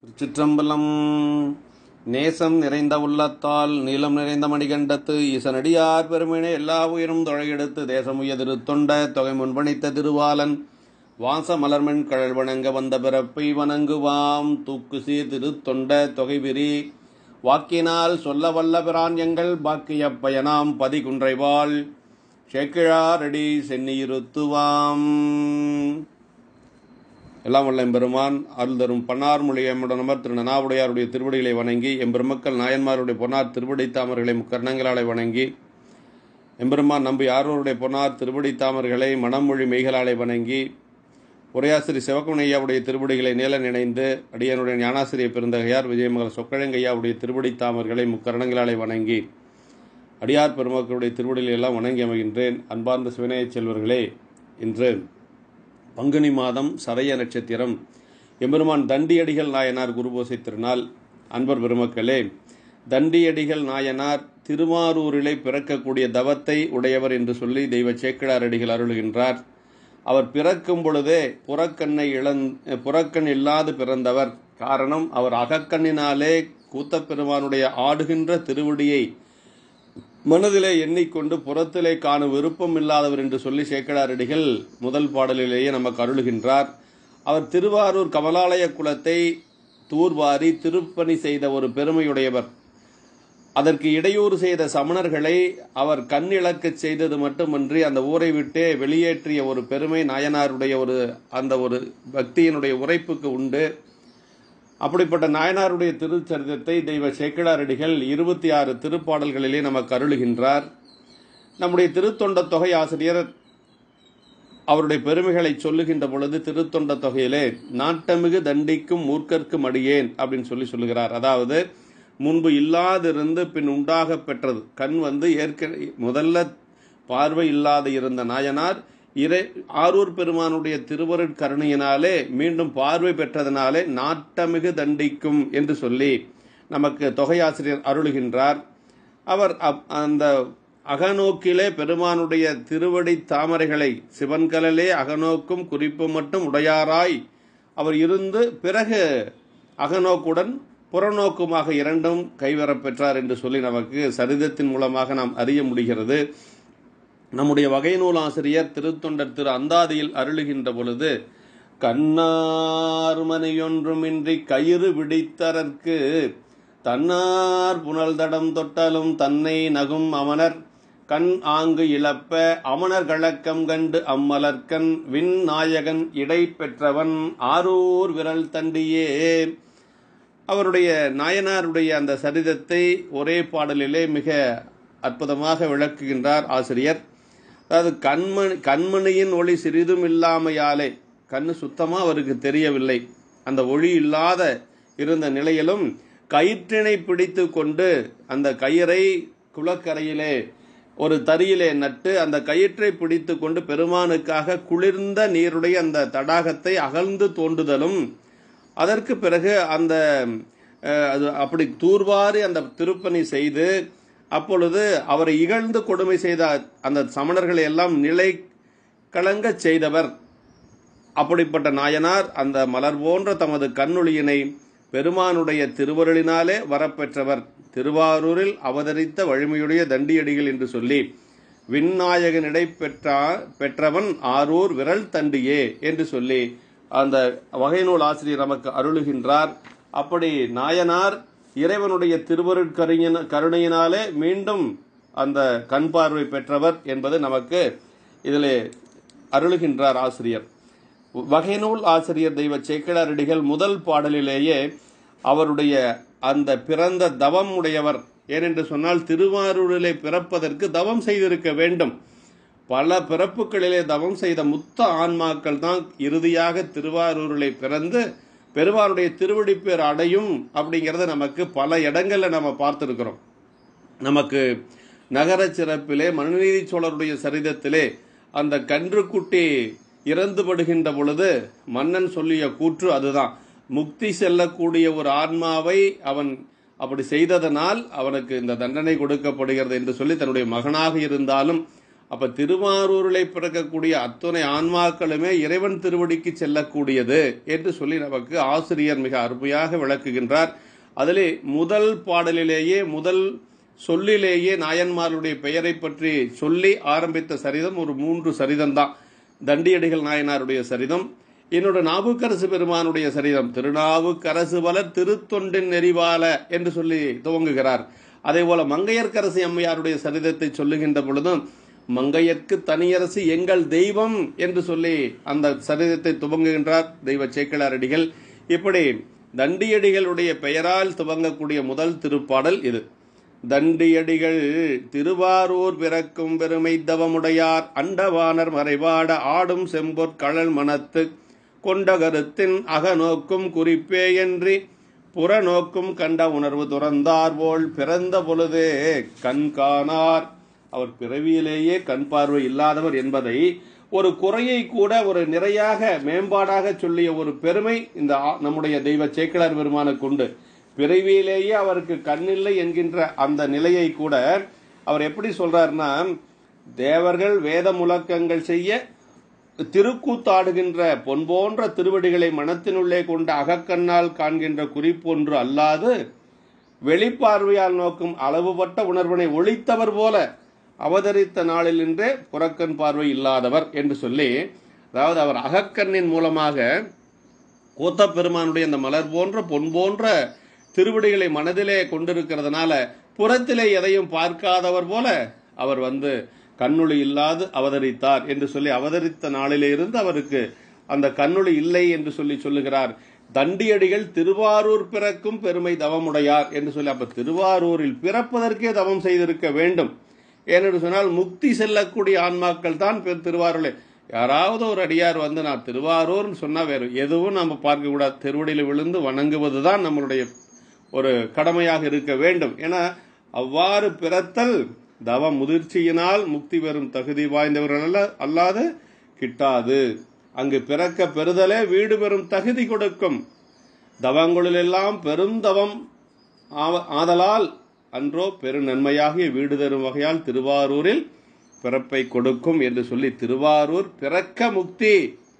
சிற்றம்பலம் நேசம் நிறைந்த உள்ளத்தால் நீளம் நிறைந்த மணிகண்டத்து ஈசனடியார் பெருமினே எல்லா உயிரும் தொழையெடுத்து தேசமுய திருத்தொண்ட தொகை முன்பணித்த திருவாலன் வாச மலர்மண் கழல் வணங்க வந்த பிறப்பை வணங்குவாம் தூக்கு சீர் திருத்தொண்ட தொகை விரி வாக்கினால் சொல்ல வல்ல பிரான் எங்கள் பாக்கிய பயனாம் பதிகுன்றைவாள் சேக்கிழாரடி சென்னியிருத்துவாம் எல்லாம் வல்ல எம்பெருமான் அருள் தரும் பன்னார் மொழி எம்முடனமர் திரு நனாவுடையாருடைய திருவடிகளை வணங்கி எம்பெருமக்கள் நாயன்மாருடைய பொன்னார் திருவடி தாமர்களை முக்கர்ணங்களாலை வணங்கி எம்பெருமான் நம்பி ஆரோருடைய பொன்னார் திருவடி தாமர்களை மணமொழி மெய்களாலை வணங்கி உரையாசிரி சிவகுணையாவுடைய திருவடிகளை நீல நினைந்து அடியனுடைய ஞானாசிரிய பெருந்தகையார் விஜயமகல் சொக்கழங்கையாவுடைய திருவடி தாமர்களை முக்கரணங்களாலை வணங்கி அடியார் பெருமக்களுடைய திருவடிகளை எல்லாம் வணங்கி அமைகின்றேன் அன்பார்ந்த சிவநேய செல்வர்களே இன்று பங்குனி மாதம் சதய நட்சத்திரம் எம்பெருமான் தண்டியடிகள் நாயனார் குருபோசை திருநாள் அன்பர் பெருமக்களே தண்டியடிகள் நாயனார் திருவாரூரிலே பிறக்கக்கூடிய தவத்தை உடையவர் என்று சொல்லி தெய்வ சேக்கிழார் அடிகள் அருளுகின்றார் அவர் பிறக்கும் பொழுதே புறக்கண்ணை இழந் புறக்கண் இல்லாது பிறந்தவர் காரணம் அவர் அகக்கண்ணினாலே கூத்தப்பெருமானுடைய ஆடுகின்ற திருவடியை மனதிலே எண்ணிக்கொண்டு புறத்திலே காணும் விருப்பம் இல்லாதவர் என்று சொல்லி சேக்கடாரடிகள் முதல் பாடலிலேயே நமக்கு அருளுகின்றார் அவர் திருவாரூர் கமலாலய குலத்தை தூர்வாரி திருப்பணி செய்த ஒரு பெருமையுடையவர் அதற்கு இடையூறு செய்த சமணர்களை அவர் கண்ணிழக்கச் செய்தது மட்டுமன்றி அந்த ஊரை விட்டே வெளியேற்றிய ஒரு பெருமை நாயனாருடைய ஒரு அந்த ஒரு பக்தியினுடைய உரைப்புக்கு உண்டு அப்படிப்பட்ட நாயனாருடைய திருச்சரிதத்தை தெய்வ சேக்கிழாரடிகள் இருபத்தி ஆறு திருப்பாடல்களிலே நமக்கு அருளுகின்றார் நம்முடைய திருத்தொண்ட தொகை ஆசிரியர் அவருடைய பெருமைகளை சொல்லுகின்ற பொழுது திருத்தொண்ட தொகையிலே நாட்டமிகு தண்டிக்கும் மூர்க்கர்க்கும் அடியேன் அப்படின்னு சொல்லி சொல்லுகிறார் அதாவது முன்பு இல்லாதிருந்து பின் உண்டாக பெற்றது கண் வந்து ஏற்க முதல்ல பார்வை இல்லாத இருந்த நாயனார் இறை ஆரூர் பெருமானுடைய திருவருட் கருணையினாலே மீண்டும் பார்வை பெற்றதனாலே நாட்டமிகு தண்டிக்கும் என்று சொல்லி நமக்கு தொகையாசிரியர் அருளுகின்றார் அவர் அந்த அகநோக்கிலே பெருமானுடைய திருவடி தாமரைகளை சிவன்கலலே அகநோக்கும் குறிப்பு மட்டும் உடையாராய் அவர் இருந்து பிறகு அகநோக்குடன் புறநோக்குமாக இரண்டும் கைவரப் பெற்றார் என்று சொல்லி நமக்கு சரிதத்தின் மூலமாக நாம் அறிய முடிகிறது நம்முடைய வகை நூல் ஆசிரியர் திருத்தொண்டர் திரு அந்தாதியில் அருளுகின்ற பொழுது கண்ணார் மனையொன்றுமின்றி கயிறு விடித்தரற்கு தன்னார் புனல் தடம் தொட்டாலும் தன்னை நகும் அமனர் கண் ஆங்கு இழப்ப அமனர் கழக்கம் கண்டு அம்மலர்கண் விண் நாயகன் இடை பெற்றவன் ஆரூர் விரல் தண்டியே அவருடைய நாயனாருடைய அந்த சரிதத்தை ஒரே பாடலிலே மிக அற்புதமாக விளக்குகின்றார் ஆசிரியர் அதாவது கண்மணி கண்மணியின் ஒளி சிறிதும் இல்லாமையாலே கண்ணு சுத்தமாக அவருக்கு தெரியவில்லை அந்த ஒளி இல்லாத இருந்த நிலையிலும் கயிற்றினை பிடித்து கொண்டு அந்த கயிறை குளக்கரையிலே ஒரு தறியிலே நட்டு அந்த கயிற்றை பிடித்து கொண்டு பெருமானுக்காக குளிர்ந்த நீருடைய அந்த தடாகத்தை அகழ்ந்து தோண்டுதலும் அதற்கு பிறகு அந்த அது அப்படி தூர்வாரி அந்த திருப்பணி செய்து அப்பொழுது அவரை இகழ்ந்து கொடுமை செய்த அந்த சமணர்களை எல்லாம் நிலை கலங்க செய்தவர் அப்படிப்பட்ட நாயனார் அந்த மலர் போன்ற தமது கண்ணொளியினை பெருமானுடைய திருவருளினாலே வரப்பெற்றவர் திருவாரூரில் அவதரித்த வலிமையுடைய தண்டியடிகள் என்று சொல்லி விண்ணாயகனிடை பெற்றா பெற்றவன் ஆரூர் விரல் தண்டியே என்று சொல்லி அந்த வகைநூல் ஆசிரியர் நமக்கு அருளுகின்றார் அப்படி நாயனார் இறைவனுடைய திருவருட்கருணையின கருணையினாலே மீண்டும் அந்த கண் பார்வை பெற்றவர் என்பது நமக்கு இதில் அருளுகின்றார் ஆசிரியர் வகைநூல் ஆசிரியர் தெய்வ சேக்கிழாரடிகள் முதல் பாடலிலேயே அவருடைய அந்த பிறந்த தவம் உடையவர் ஏனென்று சொன்னால் திருவாரூரிலே பிறப்பதற்கு தவம் செய்திருக்க வேண்டும் பல பிறப்புகளிலே தவம் செய்த முத்த ஆன்மாக்கள் தான் இறுதியாக திருவாரூரிலே பிறந்து பெருமானுடைய திருவடிப்பேர் அடையும் அப்படிங்கிறத நமக்கு பல இடங்களில் நம்ம பார்த்துருக்கிறோம் நமக்கு நகர சிறப்பிலே மனுநீதி சோழருடைய சரிதத்திலே அந்த கன்றுக்குட்டி இறந்துபடுகின்ற பொழுது மன்னன் சொல்லிய கூற்று அதுதான் முக்தி செல்லக்கூடிய ஒரு ஆன்மாவை அவன் அப்படி செய்ததனால் அவனுக்கு இந்த தண்டனை கொடுக்கப்படுகிறது என்று சொல்லி தன்னுடைய மகனாக இருந்தாலும் அப்ப திருவாரூரிலே பிறக்கக்கூடிய அத்துணை ஆன்மாக்களுமே இறைவன் திருவடிக்கு செல்லக்கூடியது என்று சொல்லி நமக்கு ஆசிரியர் மிக அருமையாக விளக்குகின்றார் அதிலே முதல் பாடலிலேயே முதல் சொல்லிலேயே நாயன்மார்களுடைய பெயரை பற்றி சொல்லி ஆரம்பித்த சரிதம் ஒரு மூன்று சரிதம் தான் தண்டியடிகள் நாயனாருடைய சரிதம் என்னோட நாவுக்கரசு பெருமானுடைய சரிதம் திருநாவுக்கரசு வளர் திருத்தொண்டின் நெறிவால என்று சொல்லி துவங்குகிறார் அதே போல மங்கையர்க்கரசி அம்மையாருடைய சரிதத்தை சொல்லுகின்ற பொழுதும் மங்கையர்க்கு தனியரசு எங்கள் தெய்வம் என்று சொல்லி அந்த சரிதத்தை துவங்குகின்றார் தெய்வ சேக்கிழாரடிகள் இப்படி தண்டியடிகளுடைய பெயரால் துவங்கக்கூடிய முதல் திருப்பாடல் இது தண்டியடிகள் திருவாரூர் பிறக்கும் பெருமை தவமுடையார் அண்டவானர் மறைவாட ஆடும் செம்பொற் கழல் மனத்து கொண்ட கருத்தின் அகநோக்கும் குறிப்பேயன்றி புறநோக்கும் கண்ட உணர்வு துறந்தார் போல் பிறந்த பொழுதே கண் காணார் அவர் பிறவியிலேயே கண் பார்வை இல்லாதவர் என்பதை ஒரு குறையை கூட ஒரு நிறையாக மேம்பாடாக சொல்லிய ஒரு பெருமை இந்த ஆ- நம்முடைய தெய்வ சேக்கிழார் பெருமானுக்கு உண்டு பிறவியிலேயே அவருக்கு கண்ணில்லை என்கின்ற அந்த நிலையை கூட அவர் எப்படி சொல்றாருன்னா தேவர்கள் வேத முழக்கங்கள் செய்ய திருக்கூத்தாடுகின்ற பொன் போன்ற திருவடிகளை மனத்தினுள்ளே கொண்ட அகக்கண்ணால் காண்கின்ற குறிப்பொன்று அல்லாது வெளிப்பார்வையால் நோக்கும் அளவுபட்ட உணர்வினை ஒழித்தவர் போல அவதரித்த நாளில் நின்றே புறக்கண் பார்வை இல்லாதவர் என்று சொல்லி அதாவது அவர் அகக்கண்ணின் மூலமாக கூத்தப்பெருமானுடைய அந்த மலர் போன்ற பொன் போன்ற திருவடிகளை மனதிலே கொண்டிருக்கிறதுனால புறத்திலே எதையும் பார்க்காதவர் போல அவர் வந்து கண்ணொளி இல்லாது அவதரித்தார் என்று சொல்லி அவதரித்த நாளிலே இருந்து அவருக்கு அந்த கண்ணொளி இல்லை என்று சொல்லி சொல்லுகிறார் தண்டியடிகள் திருவாரூர் பிறக்கும் பெருமை தவமுடையார் என்று சொல்லி அப்ப திருவாரூரில் பிறப்பதற்கே தவம் செய்திருக்க வேண்டும் ஏனென்று சொன்னால் முக்தி செல்லக்கூடிய ஆன்மாக்கள் தான் பெரு- திருவாரூரில் யாராவது ஒரு அடியார் வந்து நான் திருவாரூர்னு சொன்னா வேற எதுவும் நம்ம பார்க்க கூடாது திருவடியில் விழுந்து வணங்குவது தான் நம்மளுடைய ஒரு கடமையாக இருக்க வேண்டும் ஏன்னா அவ்வாறு பிறத்தல் தவ முதிர்ச்சியினால் முக்தி பெறும் தகுதி வாய்ந்தவர்கள் அல்ல அல்லாது கிட்டாது அங்கு பிறக்க பெறுதலே வீடு பெறும் தகுதி கொடுக்கும் தவங்களிலெல்லாம் பெரும் தவம் ஆவ- ஆதலால் அன்றோ பெரு நன்மையாகிய வீடு தரும் வகையால் திருவாரூரில் பிறப்பை கொடுக்கும் என்று சொல்லி திருவாரூர் பிறக்க முக்தி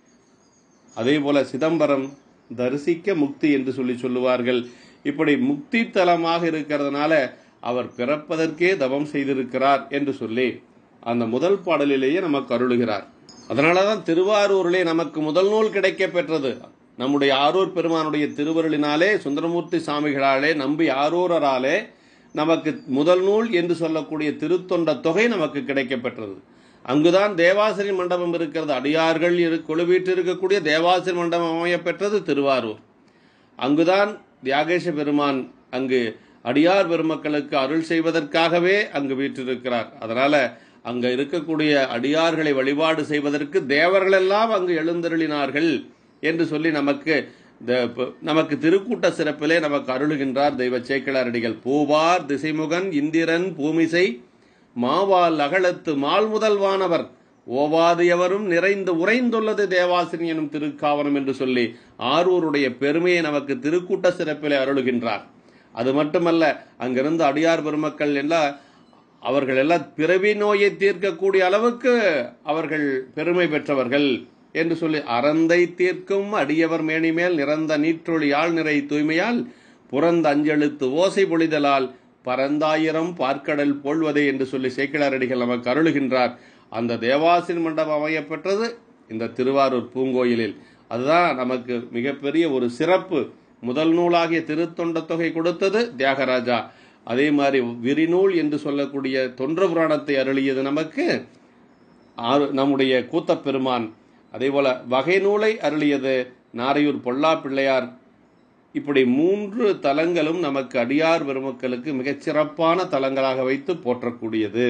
அதே போல சிதம்பரம் தரிசிக்க முக்தி என்று சொல்லி சொல்லுவார்கள் இப்படி முக்தி தலமாக இருக்கிறதுனால அவர் பிறப்பதற்கே தவம் செய்திருக்கிறார் என்று சொல்லி அந்த முதல் பாடலிலேயே நமக்கு அருளுகிறார் அதனாலதான் திருவாரூரிலே நமக்கு முதல் நூல் கிடைக்க பெற்றது நம்முடைய ஆரூர் பெருமானுடைய திருவருளினாலே சுந்தரமூர்த்தி சாமிகளாலே நம்பி ஆரூரராலே நமக்கு முதல் நூல் என்று சொல்லக்கூடிய திருத்தொண்ட தொகை நமக்கு கிடைக்க பெற்றது அங்குதான் தேவாசிரி மண்டபம் இருக்கிறது அடியார்கள் இரு கொழுவீட்டு இருக்கக்கூடிய தேவாசிரி மண்டபம் அமைய பெற்றது திருவாரூர் அங்குதான் தியாகேஷ பெருமான் அங்கு அடியார் பெருமக்களுக்கு அருள் செய்வதற்காகவே அங்கு வீற்றிருக்கிறார் அதனால அங்க இருக்கக்கூடிய அடியார்களை வழிபாடு செய்வதற்கு தேவர்களெல்லாம் அங்கு எழுந்தருளினார்கள் என்று சொல்லி நமக்கு இந்த ப- நமக்கு திருக்கூட்ட சிறப்பிலே நமக்கு அருளுகின்றார் தெய்வ சேக்கிழாரடிகள் பூவார் திசைமுகன் இந்திரன் பூமிசை மாவால் அகலத்து மால் முதல்வானவர் ஓவாது எவரும் நிறைந்து உறைந்துள்ளது தேவாசினி எனும் திருக்காவனம் என்று சொல்லி ஆரூருடைய பெருமையை நமக்கு திருக்கூட்ட சிறப்பிலே அருளுகின்றார் அது மட்டுமல்ல அங்கிருந்து அடியார் பெருமக்கள் எல்லாம் அவர்கள் எல்லாம் பிறவி நோயை தீர்க்கக்கூடிய அளவுக்கு அவர்கள் பெருமை பெற்றவர்கள் என்று சொல்லி அறந்தை தீர்க்கும் அடியவர் மேனிமேல் நிறந்த நீற்றொழியால் நிறை தூய்மையால் புறந்த அஞ்செழுத்து ஓசை பொழிதலால் பரந்தாயிரம் பார்க்கடல் போழ்வதே என்று சொல்லி சேக்கிழாரடிகள் நமக்கு அருளுகின்றார் அந்த தேவாசின் மண்டபம் அமையப்பெற்றது இந்த திருவாரூர் பூங்கோயிலில் அதுதான் நமக்கு மிகப்பெரிய ஒரு சிறப்பு முதல் நூலாகிய திருத்தொண்ட தொகை கொடுத்தது தியாகராஜா அதே மாதிரி விரிநூல் என்று சொல்லக்கூடிய தொன்ற புராணத்தை அருளியது நமக்கு ஆறு- நம்முடைய கூத்தப் பெருமான் அதே போல வகை நூலை அருளியது நாரையூர் பொல்லா பிள்ளையார் இப்படி மூன்று தலங்களும் நமக்கு அடியார் பெருமக்களுக்கு மிகச் சிறப்பான தலங்களாக வைத்து போற்றக்கூடியது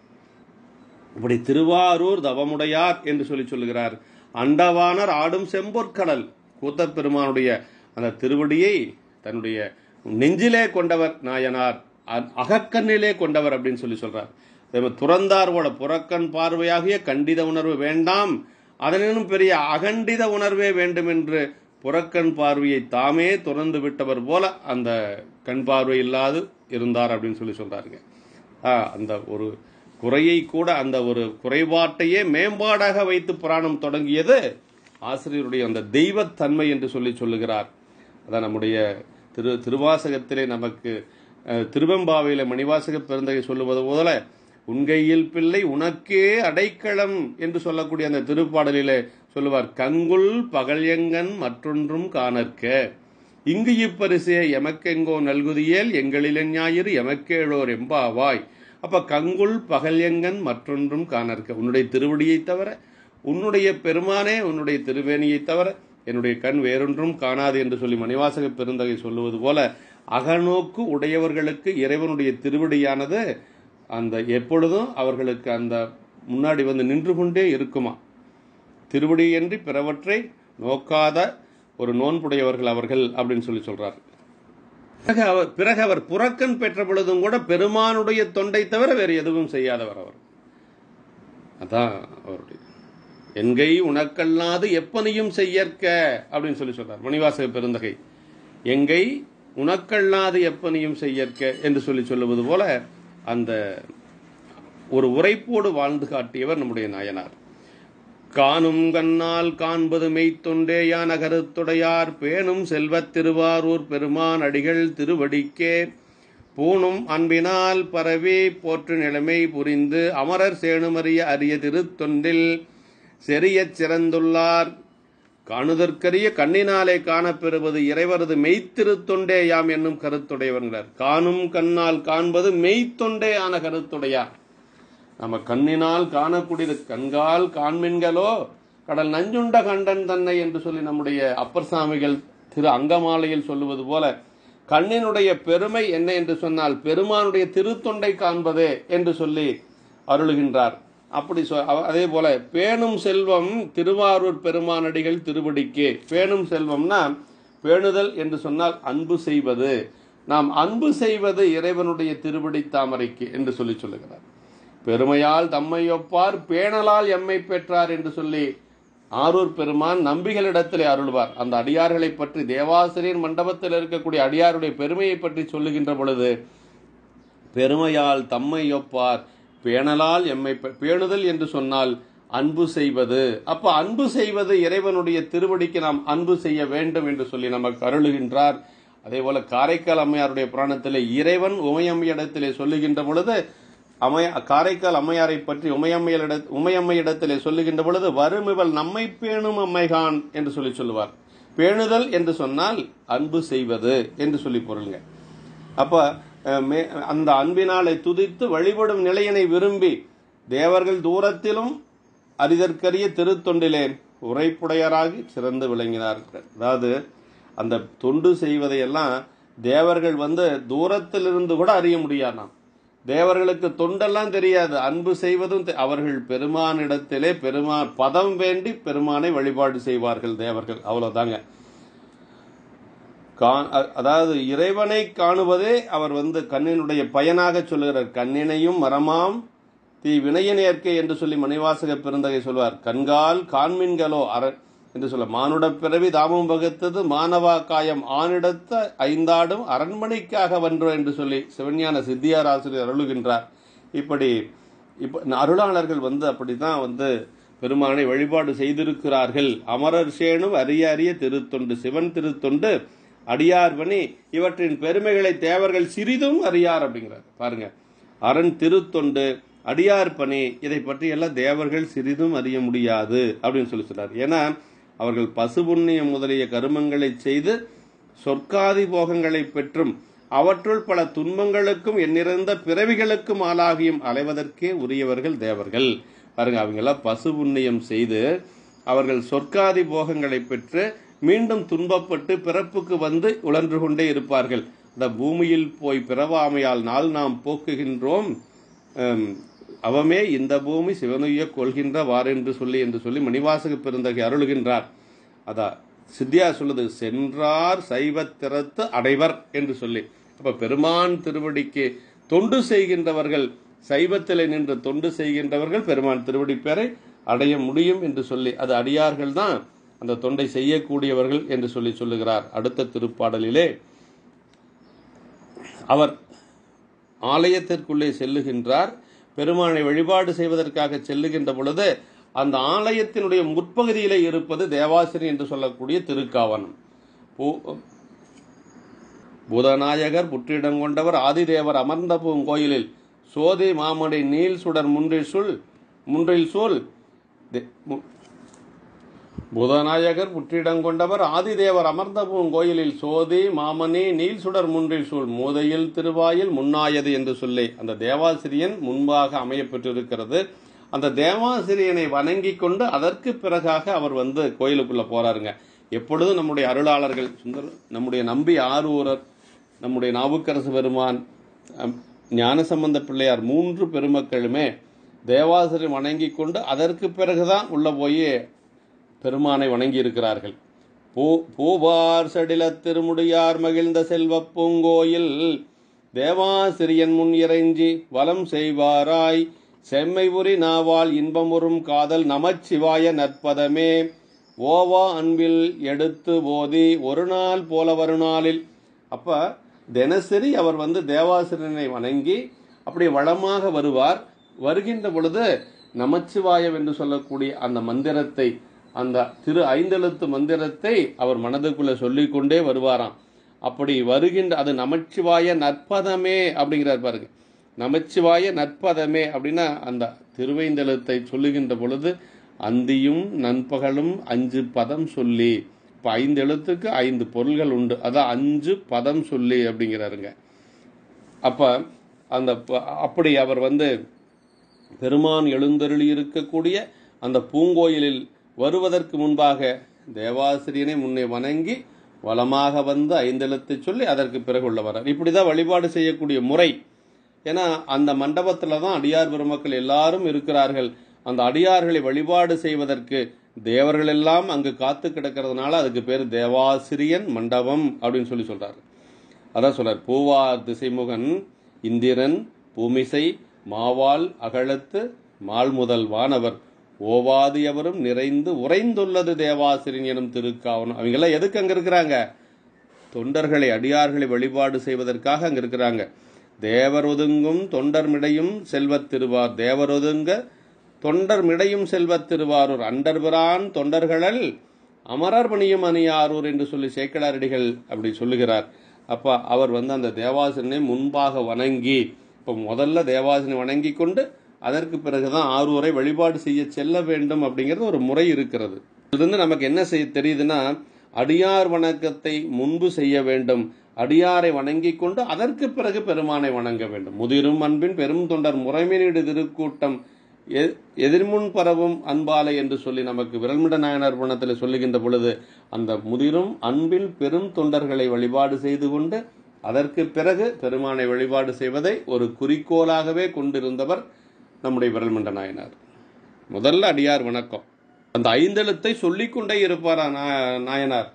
இப்படி திருவாரூர் தவமுடையார் என்று சொல்லி சொல்லுகிறார் அண்டவானர் ஆடும் செம்பொற்கடல் கூத்தப் பெருமானுடைய அந்த திருவடியை தன்னுடைய நெஞ்சிலே கொண்டவர் நாயனார் அ- அகக்கண்ணிலே கொண்டவர் அப்படின்னு சொல்லி சொல்றார் அதே மாதிரி துறந்தார் போல புறக்கண் பார்வையாகிய கண்டித உணர்வு வேண்டாம் அதனினும் பெரிய அகண்டித உணர்வே வேண்டும் என்று புறக்கண் பார்வையை தாமே துறந்து விட்டவர் போல அந்த கண் பார்வை இல்லாது இருந்தார் அப்படின்னு சொல்லி சொல்றாருங்க ஆ, அந்த ஒரு குறையை கூட அந்த ஒரு குறைபாட்டையே மேம்பாடாக வைத்து புராணம் தொடங்கியது ஆசிரியருடைய அந்த தெய்வத்தன்மை என்று சொல்லி சொல்லுகிறார் அதான் நம்முடைய திரு திருவாசகத்திலே நமக்கு அஹ், திருவெம்பாவையில மணிவாசக பெருந்தகை சொல்லுவது போல உன்கையில் பிள்ளை உனக்கே அடைக்கலம் என்று சொல்லக்கூடிய அந்த திருப்பாடலிலே சொல்லுவார் கங்குல் பகல்யங்கன் மற்றொன்றும் காணற்க இங்கு இப்பரிசே எமக்கெங்கோ நல்குதியேல் எங்களிலன் ஞாயிறு எமக்கேழோர் எம்பாவாய் அப்ப கங்குல் பகல்யங்கன் மற்றொன்றும் காணற்க உன்னுடைய திருவடியை தவிர உன்னுடைய பெருமானே உன்னுடைய திருவேணியை தவிர என்னுடைய கண் வேறொன்றும் காணாது என்று சொல்லி மணிவாசக பெருந்தகை சொல்லுவது போல அகநோக்கு உடையவர்களுக்கு இறைவனுடைய திருவடியானது அந்த எப்பொழுதும் அவர்களுக்கு அந்த முன்னாடி வந்து நின்று கொண்டே இருக்குமா திருவடியின்றி பிறவற்றை நோக்காத ஒரு நோன்புடையவர்கள் அவர்கள் அப்படின்னு சொல்லி சொல்றார் பிறகு அவர் பிறகு அவர் புறக்கண் பெற்ற பொழுதும் கூட பெருமானுடைய தொண்டை தவிர வேறு எதுவும் செய்யாதவர் அவர் அதான் அவருடைய என்கை உனக்கல்லாது எப்பனையும் செய்யற்க அப்படின்னு சொல்லி சொல்றார் மணிவாசக பெருந்தகை எங்கை உனக்கல்லாது எப்பனையும் செய்யற்க என்று சொல்லி சொல்லுவது போல அந்த ஒரு உரைப்போடு வாழ்ந்து காட்டியவர் நம்முடைய நாயனார் காணும் கண்ணால் காண்பது மெய்த்தொண்டேயான கருத்துடையார் பேணும் செல்வத் திருவாரூர் பெருமான் அடிகள் திருவடிக்கே பூணும் அன்பினால் பரவி போற்று நிலைமை புரிந்து அமரர் சேணுமறிய அரிய திருத்தொண்டில் செறியச் சிறந்துள்ளார் காணுதற்கரிய கண்ணினாலே காணப்பெறுவது இறைவரது மெய்த்திருத்தொண்டே யாம் என்னும் கருத்துடையவர்கள் காணும் கண்ணால் காண்பது மெய்த்தொண்டேயான கருத்துடையார் நம்ம கண்ணினால் காணக்கூடியது கண்கால் காண்மின்களோ கடல் நஞ்சுண்ட கண்டன் தன்னை என்று சொல்லி நம்முடைய அப்பர் சாமிகள் திரு அங்கமாலையில் சொல்லுவது போல கண்ணினுடைய பெருமை என்ன என்று சொன்னால் பெருமானுடைய திருத்தொண்டை காண்பதே என்று சொல்லி அருளுகின்றார் அப்படி சொ அவ- அதே போல பேணும் செல்வம் திருவாரூர் பெருமானடிகள் திருவடிக்கே பேணும் செல்வம்னா பேணுதல் என்று சொன்னால் அன்பு செய்வது நாம் அன்பு செய்வது இறைவனுடைய திருவடி தாமரைக்கு என்று சொல்லி சொல்லுகிறார் பெருமையால் தம்மை ஒப்பார் பேணலால் எம்மை பெற்றார் என்று சொல்லி ஆரூர் பெருமான் நம்பிகளிடத்திலே அருள்வார் அந்த அடியார்களை பற்றி தேவாசிரியர் மண்டபத்தில் இருக்கக்கூடிய அடியாருடைய பெருமையை பற்றி சொல்லுகின்ற பொழுது பெருமையால் தம்மை ஒப்பார் பேணலால் எம்மை பெ- பேணுதல் என்று சொன்னால் அன்பு செய்வது அப்ப அன்பு செய்வது இறைவனுடைய திருவடிக்கு நாம் அன்பு செய்ய வேண்டும் என்று சொல்லி நமக்கு அருளுகின்றார் அதே போல காரைக்கால் அம்மையாருடைய புராணத்திலே இறைவன் உமையம்மையிடத்திலே சொல்லுகின்ற பொழுது அம்மைய காரைக்கால் அம்மையாரை பற்றி உமையம்மையிட உமையம்மையிடத்திலே சொல்லுகின்ற பொழுது வருமிவள் நம்மை பேணும் அம்மைகான் என்று சொல்லி சொல்லுவார் பேணுதல் என்று சொன்னால் அன்பு செய்வது என்று சொல்லி பொருளுங்க அப்ப அஹ், மே- அந்த அன்பினாலை துதித்து வழிபடும் நிலையினை விரும்பி தேவர்கள் தூரத்திலும் அரிதற்கரிய திருத்தொண்டிலே உரைப்புடையராகி சிறந்து விளங்கினார்கள் அதாவது அந்த தொண்டு செய்வதையெல்லாம் தேவர்கள் வந்து தூரத்திலிருந்து கூட அறிய முடியாதாம் தேவர்களுக்கு தொண்டெல்லாம் தெரியாது அன்பு செய்வதும் தெ- அவர்கள் பெருமானிடத்திலே பெருமான் பதம் வேண்டி பெருமானை வழிபாடு செய்வார்கள் தேவர்கள் அவ்வளவுதாங்க கா- அ- அதாவது இறைவனை காணுவதே அவர் வந்து கண்ணினுடைய பயனாக சொல்லுகிறார் கண்ணினையும் மரமாம் தீ வினையின் ஏற்கை என்று சொல்லி மணிவாசக பெருந்தகை சொல்வார் கண்கால் காண்மின்களோ அர என்று சொல்ல மானுட பிறவி தாமம் வகுத்தது மானவா காயம் ஆணிடத்த ஐந்தாடும் அரண்மனைக்காக வென்றோ என்று சொல்லி சிவஞான சித்தியார் ஆசிரியர் அருளுகின்றார் இப்படி இப்ப அருளாளர்கள் வந்து அப்படிதான் வந்து பெருமானை வழிபாடு செய்திருக்கிறார்கள் அமரர் சேனும் அரிய அரிய திருத்தொண்டு சிவன் திருத்தொண்டு அடியார்வனி இவற்றின் பெருமைகளை தேவர்கள் சிறிதும் அறியார் அப்படிங்கிறார் பாருங்க அரண் திருத்தொண்டு அடியார் பணி இதை பற்றி எல்லாம் தேவர்கள் சிறிதும் அறிய முடியாது அப்படின்னு சொல்லி சொல்றார் ஏன்னா அவர்கள் பசு புண்ணியம் முதலிய கருமங்களை செய்து சொர்க்காதி போகங்களை பெற்றும் அவற்றுள் பல துன்பங்களுக்கும் எண்ணிறந்த பிறவிகளுக்கும் ஆளாகியும் அலைவதற்கே உரியவர்கள் தேவர்கள் பாருங்க அவங்க எல்லாம் பசு புண்ணியம் செய்து அவர்கள் சொர்க்காதி போகங்களை பெற்று மீண்டும் துன்பப்பட்டு பிறப்புக்கு வந்து உழன்று கொண்டே இருப்பார்கள் அந்த பூமியில் போய் பிறவாமையால் நாள் நாம் போக்குகின்றோம் ஹம், அவமே இந்த பூமி சிவனுய கொள்கின்ற வாரென்று சொல்லி என்று சொல்லி மணிவாசக பெருந்தகை அருளுகின்றார் அதா சித்தியா சொல்லுது சென்றார் சைவத்திறத்து அடைவர் என்று சொல்லி அப்ப பெருமான் திருவடிக்கு தொண்டு செய்கின்றவர்கள் சைவத்திலே நின்று தொண்டு செய்கின்றவர்கள் பெருமான் திருவடி பேரை அடைய முடியும் என்று சொல்லி அது அடியார்கள் தான் அந்த தொண்டை செய்யக்கூடியவர்கள் என்று சொல்லி சொல்லுகிறார் அடுத்த திருப்பாடலிலே அவர் ஆலயத்திற்குள்ளே செல்லுகின்றார் பெருமானை வழிபாடு செய்வதற்காக செல்லுகின்ற பொழுது அந்த ஆலயத்தினுடைய முற்பகுதியிலே இருப்பது தேவாசிரி என்று சொல்லக்கூடிய திருக்காவனம் பூ- பூதநாயகர் புற்றிடம் கொண்டவர் ஆதிதேவர் அமர்ந்த பூங்கோயிலில் சோதி மாமடை நீல் சுடர் முன்றில் சுள் முன்றில் சூழ் தே- மு- பூதநாயகர் புற்றிடம் கொண்டவர் ஆதிதேவர் அமர்ந்த பூங்கோயிலில் சோதி மாமணி நீல் சுடர் முன்றில் சூழ் மூதையில் திருவாயில் முன்னாயது என்று சொல்லி அந்த தேவாசிரியன் முன்பாக அமையப்பெற்றிருக்கிறது அந்த தேவாசிரியனை வணங்கி கொண்டு அதற்கு பிறகாக அவர் வந்து கோயிலுக்குள்ள போறாருங்க எப்பொழுதும் நம்முடைய அருளாளர்கள் சுந்தர் நம்முடைய நம்பி ஆரூரர் நம்முடைய நாவுக்கரசு பெருமான் அம், ஞானசம்பந்த பிள்ளையார் மூன்று பெருமக்களுமே தேவாசிரியர் வணங்கி கொண்டு அதற்கு பிறகுதான் உள்ள போய் பெருமானை வணங்கி இருக்கிறார்கள் பூ பூவார் சடில திருமுடியார் மகிழ்ந்த செல்வப் பூங்கோயில் தேவாசிரியன் முன் இறைஞ்சி வலம் செய்வாராய் செம்மைபுரி நாவால் இன்பமுறும் காதல் நமச்சிவாய நற்பதமே ஓவா அன்பில் எடுத்து போதி ஒரு நாள் போல வருநாளில் அப்ப தினசரி அவர் வந்து தேவாசிரியனை வணங்கி அப்படி வளமாக வருவார் வருகின்ற பொழுது நமச்சிவாயம் என்று சொல்லக்கூடிய அந்த மந்திரத்தை அந்த திரு ஐந்தெழுத்து மந்திரத்தை அவர் மனதுக்குள்ள சொல்லிக்கொண்டே வருவாராம் அப்படி வருகின்ற அது நமச்சிவாய நற்பதமே அப்படிங்கிறார் பாருங்க நமச்சிவாய நற்பதமே அப்படின்னா அந்த திருவைந்தெழுத்தை சொல்லுகின்ற பொழுது அந்தியும் நண்பகலும் அஞ்சு பதம் சொல்லி இப்போ ஐந்து எழுத்துக்கு ஐந்து பொருள்கள் உண்டு அதான் அஞ்சு பதம் சொல்லி அப்படிங்கிறாருங்க அப்ப அந்த ப- அப்படி அவர் வந்து பெருமான் எழுந்தருளி இருக்கக்கூடிய அந்த பூங்கோயிலில் வருவதற்கு முன்பாக தேவாசிரியனை முன்னே வணங்கி வலமாக வந்து ஐந்தெழுத்தை சொல்லி அதற்கு பிறகு உள்ள வரார் இப்படிதான் வழிபாடு செய்யக்கூடிய முறை ஏன்னா அந்த மண்டபத்துல தான் அடியார் பெருமக்கள் எல்லாரும் இருக்கிறார்கள் அந்த அடியார்களை வழிபாடு செய்வதற்கு தேவர்கள் எல்லாம் அங்கு காத்து கிடக்கிறதுனால அதுக்கு பேர் தேவாசிரியன் மண்டபம் அப்படின்னு சொல்லி சொல்றாரு அதான் சொல்றார் பூவார் திசைமுகன் இந்திரன் பூமிசை மாவால் அகலத்து மால் முதல் வானவர் ஓவாதியவரும் நிறைந்து உறைந்துள்ளது தேவாசிரியன் எனும் திருக்காவனம் அவங்க எல்லாம் எதுக்கு அங்க இருக்கிறாங்க தொண்டர்களை அடியார்களை வழிபாடு செய்வதற்காக அங்க இருக்கிறாங்க தேவர் ஒதுங்கும் தொண்டர் மிடையும் செல்வத் திருவார் தேவர் ஒதுங்க தொண்டர் மிடையும் செல்வத் திருவாரூர் அண்டர்பிரான் தொண்டர்களல் அமரர் பணியும் அணியாரூர் என்று சொல்லி சேக்கடாரடிகள் அப்படி சொல்லுகிறார் அப்ப அவர் வந்து அந்த தேவாசனை முன்பாக வணங்கி இப்ப முதல்ல தேவாசனை வணங்கி கொண்டு அதற்கு பிறகுதான் ஆரூரை வழிபாடு செய்ய செல்ல வேண்டும் அப்படிங்கிறது ஒரு முறை இருக்கிறது இதிலிருந்து நமக்கு என்ன செய்ய தெரியுதுன்னா அடியார் வணக்கத்தை முன்பு செய்ய வேண்டும் அடியாரை வணங்கி கொண்டு அதற்கு பிறகு பெருமானை வணங்க வேண்டும் முதிரும் அன்பின் பெரும் தொண்டர் முறைமையீடு திருக்கூட்டம் எ- எதிர்முன் பரவும் அன்பாலை என்று சொல்லி நமக்கு விரல்மிட நாயனார் புணத்தில் சொல்லுகின்ற பொழுது அந்த முதிரும் அன்பில் பெரும் தொண்டர்களை வழிபாடு செய்து கொண்டு அதற்கு பிறகு பெருமானை வழிபாடு செய்வதை ஒரு குறிக்கோளாகவே கொண்டிருந்தவர் நம்முடைய விரல்மண்ட நாயனார் முதல்ல அடியார் வணக்கம் அந்த ஐந்தெழுத்தை சொல்லிக்கொண்டே இருப்பாரா நா- நாயனார்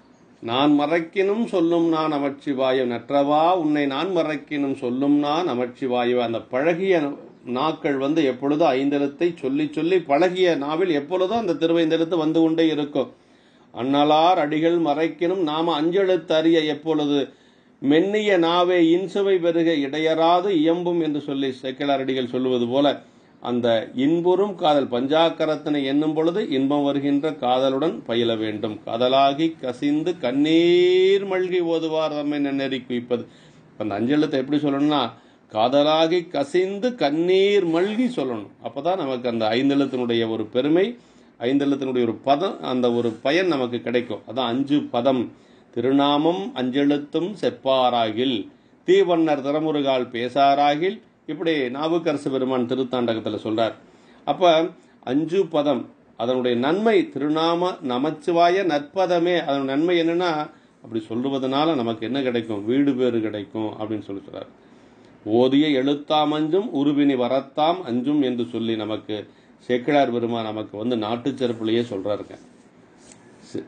நான் மறைக்கினும் சொல்லும் நான் நமச்சிவாய நற்றவா உன்னை நான் மறைக்கினும் சொல்லும் நான் நமச்சிவாய அந்த பழகிய நாக்கள் வந்து எப்பொழுதும் ஐந்தெழுத்தை சொல்லி சொல்லி பழகிய நாவில் எப்பொழுதும் அந்த திருவைந்தெழுத்து வந்து கொண்டே இருக்கும் அண்ணலார் அடிகள் மறைக்கினும் நாம அஞ்செழுத்து அறிய எப்பொழுது மென்னிய நாவே இன்சுவை பெருக இடையராது இயம்பும் என்று சொல்லி சேக்கிழார் அடிகள் சொல்லுவது போல அந்த இன்புறும் காதல் பஞ்சாக்கரத்தினை எண்ணும் பொழுது இன்பம் வருகின்ற காதலுடன் பயில வேண்டும் காதலாகி கசிந்து கண்ணீர் மல்கி ஓதுவார் தம்மை நன்னெறி குவிப்பது அந்த அஞ்செழுத்தை எப்படி சொல்லணும்னா காதலாகி கசிந்து கண்ணீர் மல்கி சொல்லணும் அப்பதான் நமக்கு அந்த ஐந்தெழுத்தினுடைய ஒரு பெருமை ஐந்தெழுத்தினுடைய ஒரு பதம் அந்த ஒரு பயன் நமக்கு கிடைக்கும் அதான் அஞ்சு பதம் திருநாமம் அஞ்செழுத்தும் செப்பாராகில் தீவண்ணர் திறமுருகால் பேசாராகில் இப்படி நாவுக்கரசு பெருமான் திருத்தாண்டகத்தில் சொல்றார் அப்ப அஞ்சு பதம் அதனுடைய நன்மை திருநாம நமச்சிவாய நற்பதமே அதன் நன்மை என்னன்னா அப்படி சொல்லுவதனால நமக்கு என்ன கிடைக்கும் வீடு பேறு கிடைக்கும் அப்படின்னு சொல்லி சொல்றார் ஓதிய எழுத்தாம் அஞ்சும் உருவினி வரத்தாம் அஞ்சும் என்று சொல்லி நமக்கு சேக்கிழார் பெருமான் நமக்கு வந்து நாட்டுச் சிறப்புலையே சொல்றாருங்க சி-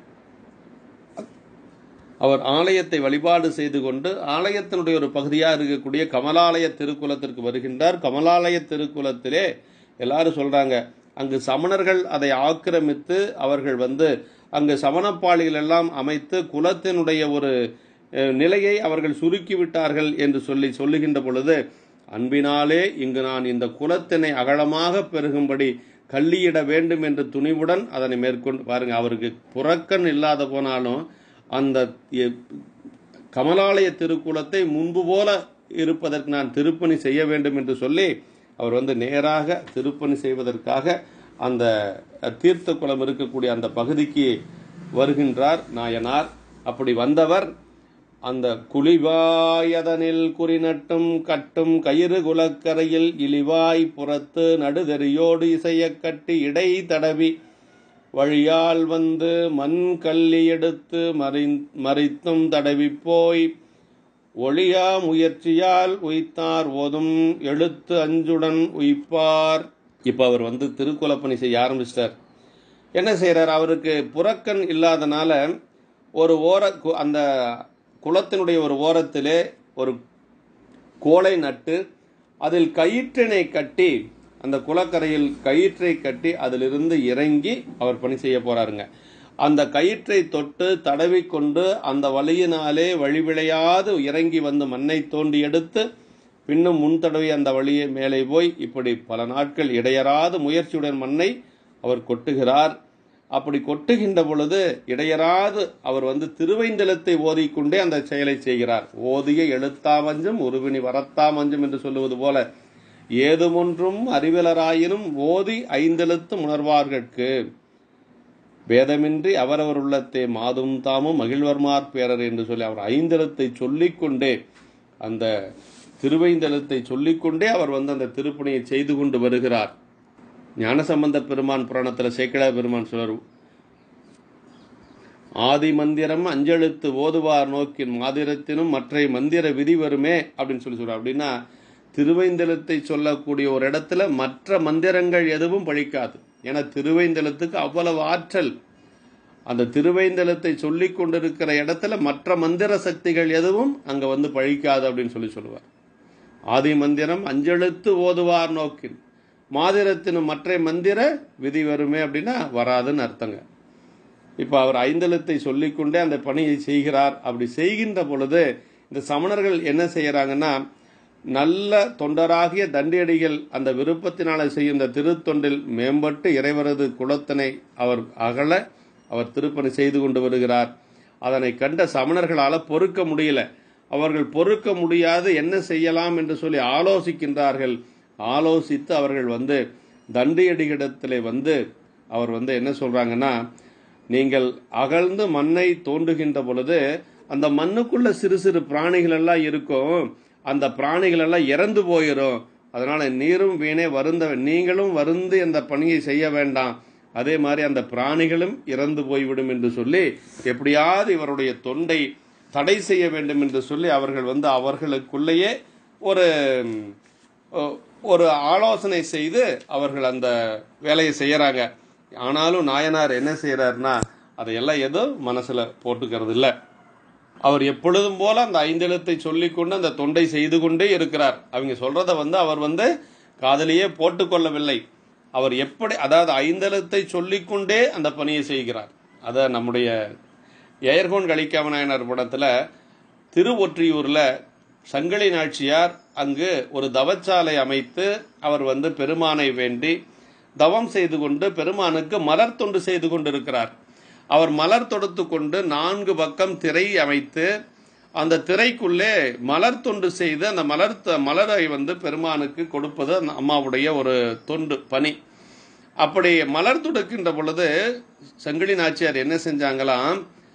அவர் ஆலயத்தை வழிபாடு செய்து கொண்டு ஆலயத்தினுடைய ஒரு பகுதியாக இருக்கக்கூடிய கமலாலய திருக்குலத்திற்கு வருகின்றார் கமலாலய திருக்குலத்திலே எல்லாரும் சொல்றாங்க அங்கு சமணர்கள் அதை ஆக்கிரமித்து அவர்கள் வந்து அங்கு சமணப்பாளிகள் எல்லாம் அமைத்து குலத்தினுடைய ஒரு அஹ், நிலையை அவர்கள் சுருக்கி விட்டார்கள் என்று சொல்லி சொல்லுகின்ற பொழுது அன்பினாலே இங்கு நான் இந்த குலத்தினை அகலமாக பெருகும்படி கள்ளியிட வேண்டும் என்று துணிவுடன் அதனை மேற்கொண்டு பாருங்க அவருக்கு புறக்கண் இல்லாத போனாலும் அந்த எ- கமலாலய திருக்குலத்தை முன்பு போல இருப்பதற்கு நான் திருப்பணி செய்ய வேண்டும் என்று சொல்லி அவர் வந்து நேராக திருப்பணி செய்வதற்காக அந்த தீர்த்த குளம் இருக்கக்கூடிய அந்த பகுதிக்கு வருகின்றார் நாயனார் அப்படி வந்தவர் அந்த குளிவாயதனில் குறிநட்டும் கட்டும் கயிறு குலக்கரையில் இழிவாய் புறத்து நடுதெறியோடு இசையக் கட்டி இடை தடவி வழியால் வந்து மண் கல்லி எடுத்து மறி மறித்தும் தடவி போய் ஒளியா முயற்சியால் உய்த்தார் ஓதும் எழுத்து அஞ்சுடன் உய்ப்பார் இப்ப அவர் வந்து திருக்குலப்பணி செய்ய ஆரம்பிச்சிட்டார் என்ன செய்றார் அவருக்கு புறக்கண் இல்லாதனால ஒரு ஓர கு- அந்த குளத்தினுடைய ஒரு ஓரத்திலே ஒரு கோலை நட்டு அதில் கயிற்றினை கட்டி அந்த குளக்கரையில் கயிற்றை கட்டி அதிலிருந்து இறங்கி அவர் பணி செய்ய போறாருங்க அந்த கயிற்றை தொட்டு தடவிக்கொண்டு அந்த வழியினாலே வழிவிளையாது இறங்கி வந்து மண்ணை தோண்டி எடுத்து பின்னும் முன் தடவி அந்த வழியை மேலே போய் இப்படி பல நாட்கள் இடையறாது முயற்சியுடன் மண்ணை அவர் கொட்டுகிறார் அப்படி கொட்டுகின்ற பொழுது இடையறாது அவர் வந்து திருவைந்தலத்தை ஓதிக்கொண்டே அந்த செயலை செய்கிறார் ஓதிய எழுத்தாமஞ்சும் உருவினி வரத்தாமஞ்சும் என்று சொல்லுவது போல ஏதுமொன்றும் அறிவிலராயினும் ஓதி ஐந்தெழுத்து உணர்வார்கட்கு பேதமின்றி அவரவர் உள்ளத்தை மாதும் தாமும் மகிழ்வர்மார் பேரர் என்று சொல்லி அவர் ஐந்தெழுத்தை சொல்லிக்கொண்டே அந்த திருவைந்தெழுத்தை சொல்லிக்கொண்டே அவர் வந்து அந்த திருப்பணியை செய்து கொண்டு வருகிறார் ஞானசம்பந்த பெருமான் புராணத்தில் சேக்கிழா பெருமான் சொல்றார் ஆதி மந்திரம் அஞ்செழுத்து ஓதுவார் நோக்கின் மாதிரத்தினும் மற்ற மந்திர விதி வருமே அப்படின்னு சொல்லி சொல்றார் அப்படின்னா திருவைந்தெழுத்தை சொல்லக்கூடிய ஒரு இடத்துல மற்ற மந்திரங்கள் எதுவும் பழிக்காது ஏன்னா திருவைந்தெழுத்துக்கு அவ்வளவு ஆற்றல் அந்த திருவைந்தெழுத்தை சொல்லிக் கொண்டிருக்கிற இடத்துல மற்ற மந்திர சக்திகள் எதுவும் அங்க வந்து பழிக்காது அப்படின்னு சொல்லி சொல்லுவார் ஆதி மந்திரம் அஞ்செழுத்து ஓதுவார் நோக்கின் மாதிரத்தினும் மற்ற மந்திர விதி வருமே அப்படின்னா வராதுன்னு அர்த்தங்க இப்போ அவர் ஐந்தெழுத்தை சொல்லிக்கொண்டே அந்த பணியை செய்கிறார் அப்படி செய்கின்ற பொழுது இந்த சமணர்கள் என்ன செய்யறாங்கன்னா நல்ல தொண்டராகிய தண்டியடிகள் அந்த விருப்பத்தினால செய்யும் இந்த திருத்தொண்டில் மேம்பட்டு இறைவரது குலத்தினை அவர் அகல அவர் திருப்பணி செய்து கொண்டு வருகிறார் அதனை கண்ட சமணர்களால பொறுக்க முடியல அவர்கள் பொறுக்க முடியாது என்ன செய்யலாம் என்று சொல்லி ஆலோசிக்கின்றார்கள் ஆலோசித்து அவர்கள் வந்து தண்டியடிகளிடத்திலே வந்து அவர் வந்து என்ன சொல்றாங்கன்னா நீங்கள் அகழ்ந்து மண்ணை தோண்டுகின்ற பொழுது அந்த மண்ணுக்குள்ள சிறு சிறு பிராணிகள் எல்லாம் இருக்கும் அந்த பிராணிகள் எல்லாம் இறந்து போயிடும் அதனால நீரும் வீணே வருந்த நீங்களும் வருந்து அந்த பணியை செய்ய வேண்டாம் அதே மாதிரி அந்த பிராணிகளும் இறந்து போய்விடும் என்று சொல்லி எப்படியாவது இவருடைய தொண்டை தடை செய்ய வேண்டும் என்று சொல்லி அவர்கள் வந்து அவர்களுக்குள்ளேயே ஒரு ம், ஒரு ஆலோசனை செய்து அவர்கள் அந்த வேலையை செய்யறாங்க ஆனாலும் நாயனார் என்ன செய்யறாருன்னா அதையெல்லாம் எதுவும் மனசுல போட்டுக்கிறது இல்லை அவர் எப்பொழுதும் போல அந்த ஐந்தெழுத்தை சொல்லிக்கொண்டு அந்த தொண்டை செய்து கொண்டே இருக்கிறார் அவங்க சொல்றத வந்து அவர் வந்து காதலியே போட்டுக்கொள்ளவில்லை அவர் எப்படி அதாவது ஐந்தெழுத்தை சொல்லிக்கொண்டே அந்த பணியை செய்கிறார் அத நம்முடைய ஏயர்கோன் கலிக்காம நாயனார் படத்துல திருவொற்றியூர்ல சங்கிலி நாச்சியார் அங்கு ஒரு தவச்சாலை அமைத்து அவர் வந்து பெருமானை வேண்டி தவம் செய்து கொண்டு பெருமானுக்கு மலர் தொண்டு செய்து கொண்டிருக்கிறார் அவர் மலர் தொடுத்து கொண்டு நான்கு பக்கம் திரை அமைத்து அந்த திரைக்குள்ளே மலர் தொண்டு செய்து அந்த மலர் த- மலரை வந்து பெருமானுக்கு கொடுப்பது அந்த அம்மாவுடைய ஒரு தொண்டு பணி அப்படி மலர் தொடுக்கின்ற பொழுது சங்கிலி நாச்சியார் என்ன செஞ்சாங்களாம்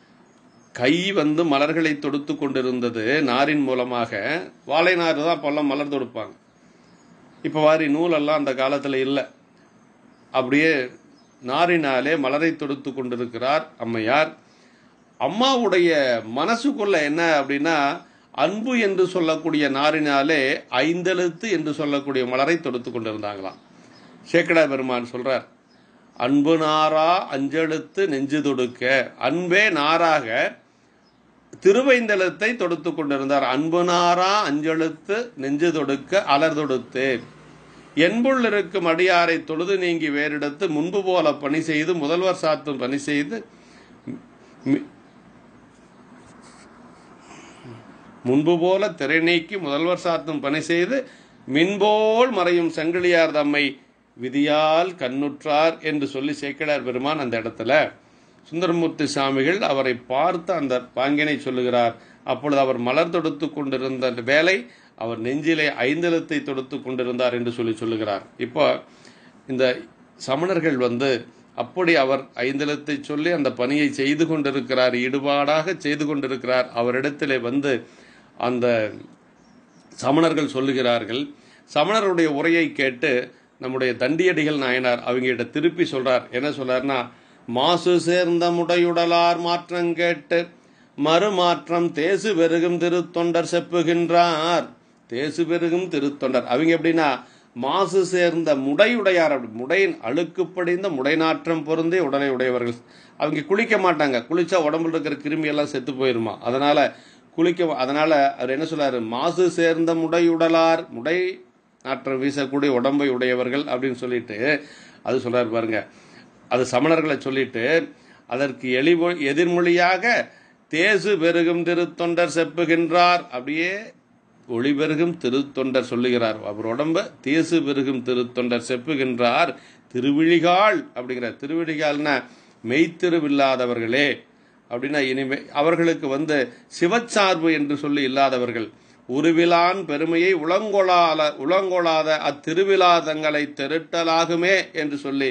கை வந்து மலர்களை தொடுத்து கொண்டிருந்தது நாரின் மூலமாக வாழை நார் தான் அப்பெல்லாம் மலர் தொடுப்பாங்க இப்போ வாரி நூலெல்லாம் அந்த காலத்தில் இல்லை அப்படியே நாரினாலே மலரை தொடுத்து கொண்டிருக்கிறார் அம்மையார் அம்மாவுடைய மனசுக்குள்ள என்ன அப்படின்னா அன்பு என்று சொல்லக்கூடிய நாரினாலே ஐந்தெழுத்து என்று சொல்லக்கூடிய மலரை தொடுத்து கொண்டிருந்தாங்களாம் சேக்கடா பெருமான் சொல்றார் அன்பு நாரா அஞ்செழுத்து நெஞ்சு தொடுக்க அன்பே நாராக திருவைந்தெழுத்தை தொடுத்து கொண்டிருந்தார் அன்பு நாரா அஞ்செழுத்து நெஞ்சு தொடுக்க அலர் தொடுத்து என்புள் இருக்கும் அடியாரை தொழுது நீங்கி வேறிடத்து முன்பு போல பணி செய்து முதல்வர் சாத்தும் பணி செய்து மி- முன்பு போல திரை நீக்கி முதல்வர் சாத்தும் பணி செய்து மின்போல் மறையும் சங்கிலியார் தம்மை விதியால் கண்ணுற்றார் என்று சொல்லி சேக்கிழார் பெருமான் அந்த இடத்துல சுந்தரமூர்த்தி சாமிகள் அவரை பார்த்து அந்த பாங்கினை சொல்லுகிறார் அப்பொழுது அவர் மலர் தொடுத்து கொண்டிருந்த அந்த வேலை அவர் நெஞ்சிலே ஐந்தலத்தை தொடுத்து கொண்டிருந்தார் என்று சொல்லி சொல்லுகிறார் இப்போ இந்த சமணர்கள் வந்து அப்படி அவர் ஐந்தலத்தை சொல்லி அந்த பணியை செய்து கொண்டிருக்கிறார் ஈடுபாடாக செய்து கொண்டிருக்கிறார் அவரிடத்திலே வந்து அந்த சமணர்கள் சொல்லுகிறார்கள் சமணருடைய உரையை கேட்டு நம்முடைய தண்டியடிகள் நாயனார் அவங்ககிட்ட திருப்பி சொல்றார் என்ன சொல்றாருன்னா மாசு சேர்ந்த முடையுடலார் மாற்றம் கேட்டு மறுமாற்றம் தேசு பெருகும் திருத்தொண்டர் செப்புகின்றார் தேசு பெருகும் திருத்தொண்டர் அவங்க எப்படின்னா மாசு சேர்ந்த முடையுடையார் அப்படி முடையின் அழுக்கு படிந்த முடைநாற்றம் பொருந்தே உடலை உடையவர்கள் அவங்க குளிக்க மாட்டாங்க குளிச்சா உடம்புல இருக்கிற கிருமி எல்லாம் செத்து போயிருமா அதனால குளிக்க அதனால அவர் என்ன சொல்றாரு மாசு சேர்ந்த முடையுடலார் முடை நாற்றம் வீசக்கூடிய உடம்பை உடையவர்கள் அப்படின்னு சொல்லிட்டு அது சொல்றாரு பாருங்க அது சமணர்களை சொல்லிட்டு அதற்கு எளிமொ எதிர்மொழியாக தேசு பெருகும் திருத்தொண்டர் செப்புகின்றார் அப்படியே ஒளி பெருகும் திருத்தொண்டர் சொல்லுகிறார் அவர் உடம்ப தேசு பெருகும் திருத்தொண்டர் செப்புகின்றார் திருவிழிகால் அப்படிங்கிற திருவிழிகால்னா மெய்த்திருவில்லாதவர்களே அப்படின்னா இனிமே அவர்களுக்கு வந்து சிவச்சார்பு என்று சொல்லி இல்லாதவர்கள் உருவிலான் பெருமையை உளங்கொளாத உளங்கொளாத அத்திருவிழா தங்களை தெருட்டலாகுமே என்று சொல்லி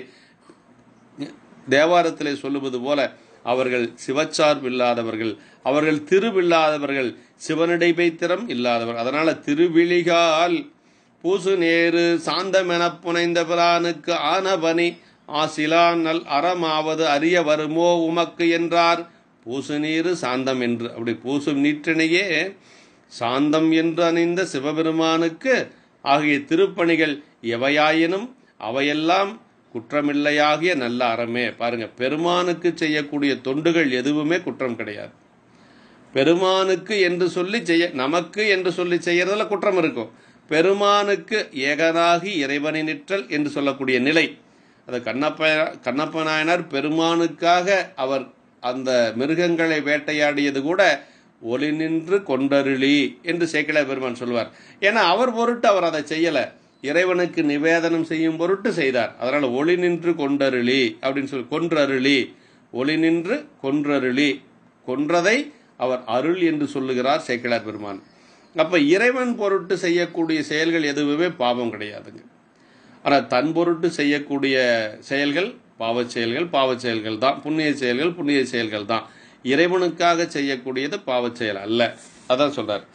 தேவாரத்திலே சொல்லுவது போல அவர்கள் சிவச்சார்பு இல்லாதவர்கள் அவர்கள் திருவில்லாதவர்கள் சிவனடை பைத்திரம் இல்லாதவர் அதனால திருவிழிகால் பூசு நேரு சாந்தமென புனைந்த பிரானுக்கு ஆனபனி ஆசிலான் நல் அறமாவது அறிய வருமோ உமக்கு என்றார் பூசு நீரு சாந்தம் என்று அப்படி பூசும் நீற்றினையே சாந்தம் என்று அணிந்த சிவபெருமானுக்கு ஆகிய திருப்பணிகள் எவையாயினும் அவையெல்லாம் குற்றமில்லையாகிய நல்ல அறமே பாருங்க பெருமானுக்கு செய்யக்கூடிய தொண்டுகள் எதுவுமே குற்றம் கிடையாது பெருமானுக்கு என்று சொல்லி செய்ய நமக்கு என்று சொல்லி செய்யறதுல குற்றம் இருக்கும் பெருமானுக்கு ஏகனாகி இறைவனை நிற்றல் என்று சொல்லக்கூடிய நிலை அது கண்ணப்ப கண்ணப்ப நாயனார் பெருமானுக்காக அவர் அந்த மிருகங்களை வேட்டையாடியது கூட ஒளி நின்று கொண்டருளி என்று சேக்கிழ பெருமான் சொல்வார் ஏன்னா அவர் பொருட்டு அவர் அதை செய்யல இறைவனுக்கு நிவேதனம் செய்யும் பொருட்டு செய்தார் அதனால ஒளி நின்று கொண்டருளி அப்படின்னு சொல்லி கொன்றருளி ஒளி நின்று கொன்றருளி கொன்றதை அவர் அருள் என்று சொல்லுகிறார் சேக்கிழார் பெருமான் அப்ப இறைவன் பொருட்டு செய்யக்கூடிய செயல்கள் எதுவுமே பாவம் கிடையாதுங்க ஆனால் தன் பொருட்டு செய்யக்கூடிய செயல்கள் பாவச் செயல்கள் பாவச் செயல்கள் தான் புண்ணிய செயல்கள் புண்ணிய செயல்கள் தான் இறைவனுக்காக செய்யக்கூடியது பாவச் செயல் அல்ல அதான் சொல்றார்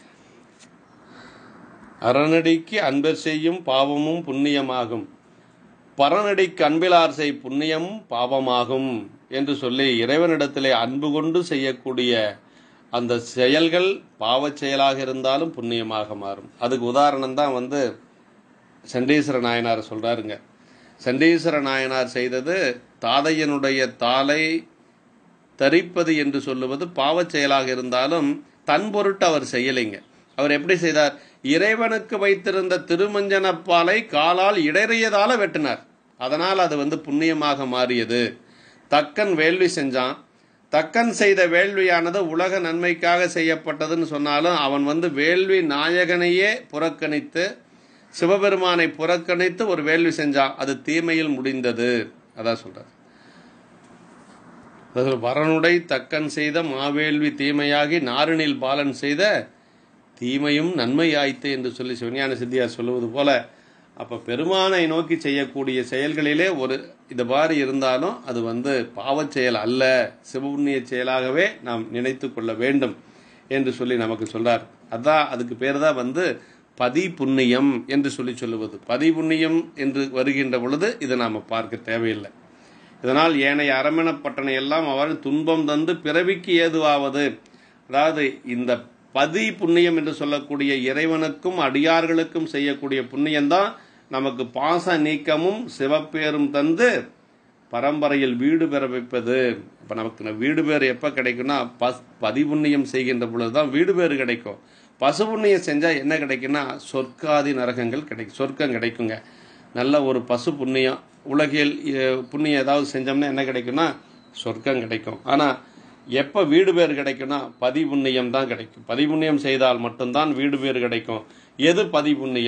அறநடிக்கு அன்பர் செய்யும் பாவமும் புண்ணியமாகும் பரநடிக்கு அன்பிலார் செய் புண்ணியமும் பாவமாகும் என்று சொல்லி இறைவனிடத்திலே அன்பு கொண்டு செய்யக்கூடிய அந்த செயல்கள் பாவச் செயலாக இருந்தாலும் புண்ணியமாக மாறும் அதுக்கு உதாரணம் தான் வந்து சண்டீஸ்வர நாயனார் சொல்றாருங்க சண்டீஸ்வர நாயனார் செய்தது தாதையனுடைய தாளை தரிப்பது என்று சொல்லுவது பாவச் செயலாக இருந்தாலும் தன் பொருட்டு அவர் செய்யலைங்க அவர் எப்படி செய்தார் இறைவனுக்கு வைத்திருந்த திருமஞ்சனப்பாலை காலால் இடைறியதால வெட்டினார் அதனால் அது வந்து புண்ணியமாக மாறியது தக்கன் வேள்வி செஞ்சான் தக்கன் செய்த வேள்வியானது உலக நன்மைக்காக செய்யப்பட்டதுன்னு சொன்னாலும் அவன் வந்து வேள்வி நாயகனையே புறக்கணித்து சிவபெருமானை புறக்கணித்து ஒரு வேள்வி செஞ்சான் அது தீமையில் முடிந்தது அதான் சொல்றார் அதாவது வரனுடை தக்கன் செய்த மாவேள்வி தீமையாகி நாரணில் பாலன் செய்த தீமையும் நன்மையாய்த்து என்று சொல்லி சிவஞான சித்தியார் சொல்லுவது போல அப்ப பெருமானை நோக்கி செய்யக்கூடிய செயல்களிலே ஒரு இது மாதிரி இருந்தாலும் அது வந்து பாவச் செயல் அல்ல சிவபுண்ணிய செயலாகவே நாம் நினைத்து கொள்ள வேண்டும் என்று சொல்லி நமக்கு சொல்றார் அதான் அதுக்கு பேர் தான் வந்து பதி புண்ணியம் என்று சொல்லி சொல்லுவது பதி புண்ணியம் என்று வருகின்ற பொழுது இதை நாம் பார்க்க தேவையில்லை இதனால் ஏனைய அரமணப்பட்டனை எல்லாம் அவர் துன்பம் தந்து பிறவிக்கு ஏதுவாவது அதாவது இந்த பதி புண்ணியம் என்று சொல்லக்கூடிய இறைவனுக்கும் அடியார்களுக்கும் செய்யக்கூடிய புண்ணியம்தான் நமக்கு பாச நீக்கமும் சிவப்பேரும் தந்து பரம்பரையில் வீடு பெற வைப்பது இப்போ நமக்கு வீடு பேர் எப்போ கிடைக்கும்னா பஸ் பதிபுண்ணியம் செய்கின்ற பொழுது தான் வீடு பேர் கிடைக்கும் பசு புண்ணியம் செஞ்சால் என்ன கிடைக்குன்னா சொர்க்காதி நரகங்கள் கிடைக்கும் சொர்க்கம் கிடைக்குங்க நல்ல ஒரு பசு புண்ணியம் உலகில் அஹ், புண்ணியம் ஏதாவது செஞ்சோம்னா என்ன கிடைக்கும்னா சொர்க்கம் கிடைக்கும் ஆனால் எப்போ வீடு பேர் கிடைக்கும்னா பதிபுண்ணியம் தான் கிடைக்கும் பதிபுண்ணியம் செய்தால் மட்டும்தான் வீடு பேர் கிடைக்கும் எது பதிபுண்ணியம்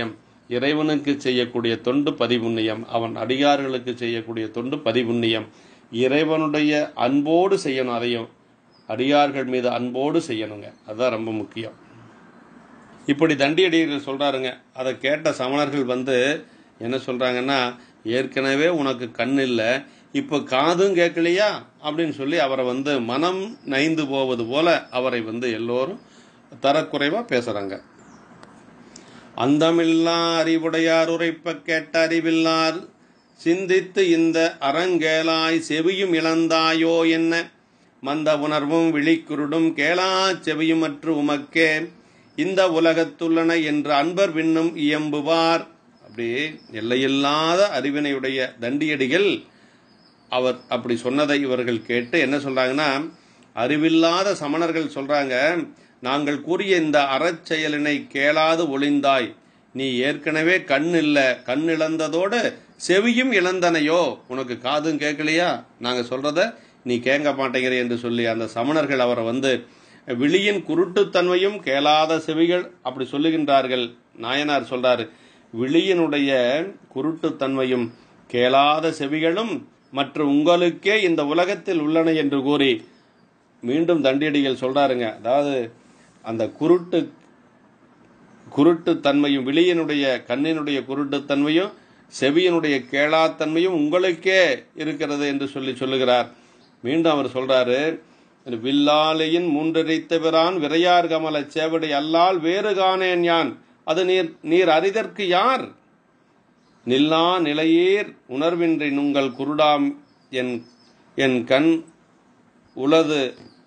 இறைவனுக்கு செய்யக்கூடிய தொண்டு பதிபுண்ணியம் அவன் அடியார்களுக்கு செய்யக்கூடிய தொண்டு பதிபுண்ணியம் இறைவனுடைய அன்போடு செய்யணும் அதையும் அடியார்கள் மீது அன்போடு செய்யணுங்க அதுதான் ரொம்ப முக்கியம் இப்படி தண்டியடிகள் சொல்றாருங்க அதை கேட்ட சமணர்கள் வந்து என்ன சொல்றாங்கன்னா ஏற்கனவே உனக்கு கண் இல்லை இப்போ காதும் கேட்கலையா அப்படின்னு சொல்லி அவரை வந்து மனம் நைந்து போவது போல அவரை வந்து எல்லோரும் தரக்குறைவா பேசுறாங்க அந்தமில்லா அறிவுடையார் உரைப்ப கேட்ட அறிவில்லார் சிந்தித்து இந்த அறங்கேளாய் செவியும் இழந்தாயோ என்ன மந்த உணர்வும் விழிக்குருடும் கேளா செவியுமற்று உமக்கே இந்த உலகத்துள்ளன என்று அன்பர் விண்ணும் இயம்புவார் அப்படி எல்லையில்லாத அறிவினையுடைய தண்டியடிகள் அவர் அப்படி சொன்னதை இவர்கள் கேட்டு என்ன சொல்றாங்கன்னா அறிவில்லாத சமணர்கள் சொல்றாங்க நாங்கள் கூறிய இந்த அறச்செயலினை கேளாது ஒளிந்தாய் நீ ஏற்கனவே கண் இல்ல கண் இழந்ததோடு செவியும் இழந்தனையோ உனக்கு காதும் கேட்கலையா நாங்க சொல்றத நீ கேட்க மாட்டேங்கிற என்று சொல்லி அந்த சமணர்கள் அவரை வந்து விழியின் குருட்டுத்தன்மையும் கேளாத செவிகள் அப்படி சொல்லுகின்றார்கள் நாயனார் சொல்றாரு விழியினுடைய குருட்டுத்தன்மையும் கேளாத செவிகளும் மற்ற உங்களுக்கே இந்த உலகத்தில் உள்ளன என்று கூறி மீண்டும் தண்டியடிகள் சொல்றாருங்க அதாவது அந்த குருட்டு குருட்டு தன்மையும் விழியினுடைய கண்ணினுடைய குருட்டுத்தன்மையும் செவியினுடைய கேளாத்தன்மையும் உங்களுக்கே இருக்கிறது என்று சொல்லி சொல்லுகிறார் மீண்டும் அவர் சொல்றாரு வில்லாலையின் மூன்றரித்த பிரான் விரையார் கமல சேவடி அல்லால் வேறு காணேன் யான் அது நீர் நீர் அறிதற்கு யார் நில்லா நிலையீர் உணர்வின்றி உங்கள் குருடாம் என் என் கண் உளது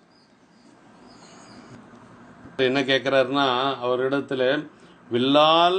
என்ன கேட்கிறாருன்னா அவரிடத்துல வில்லால்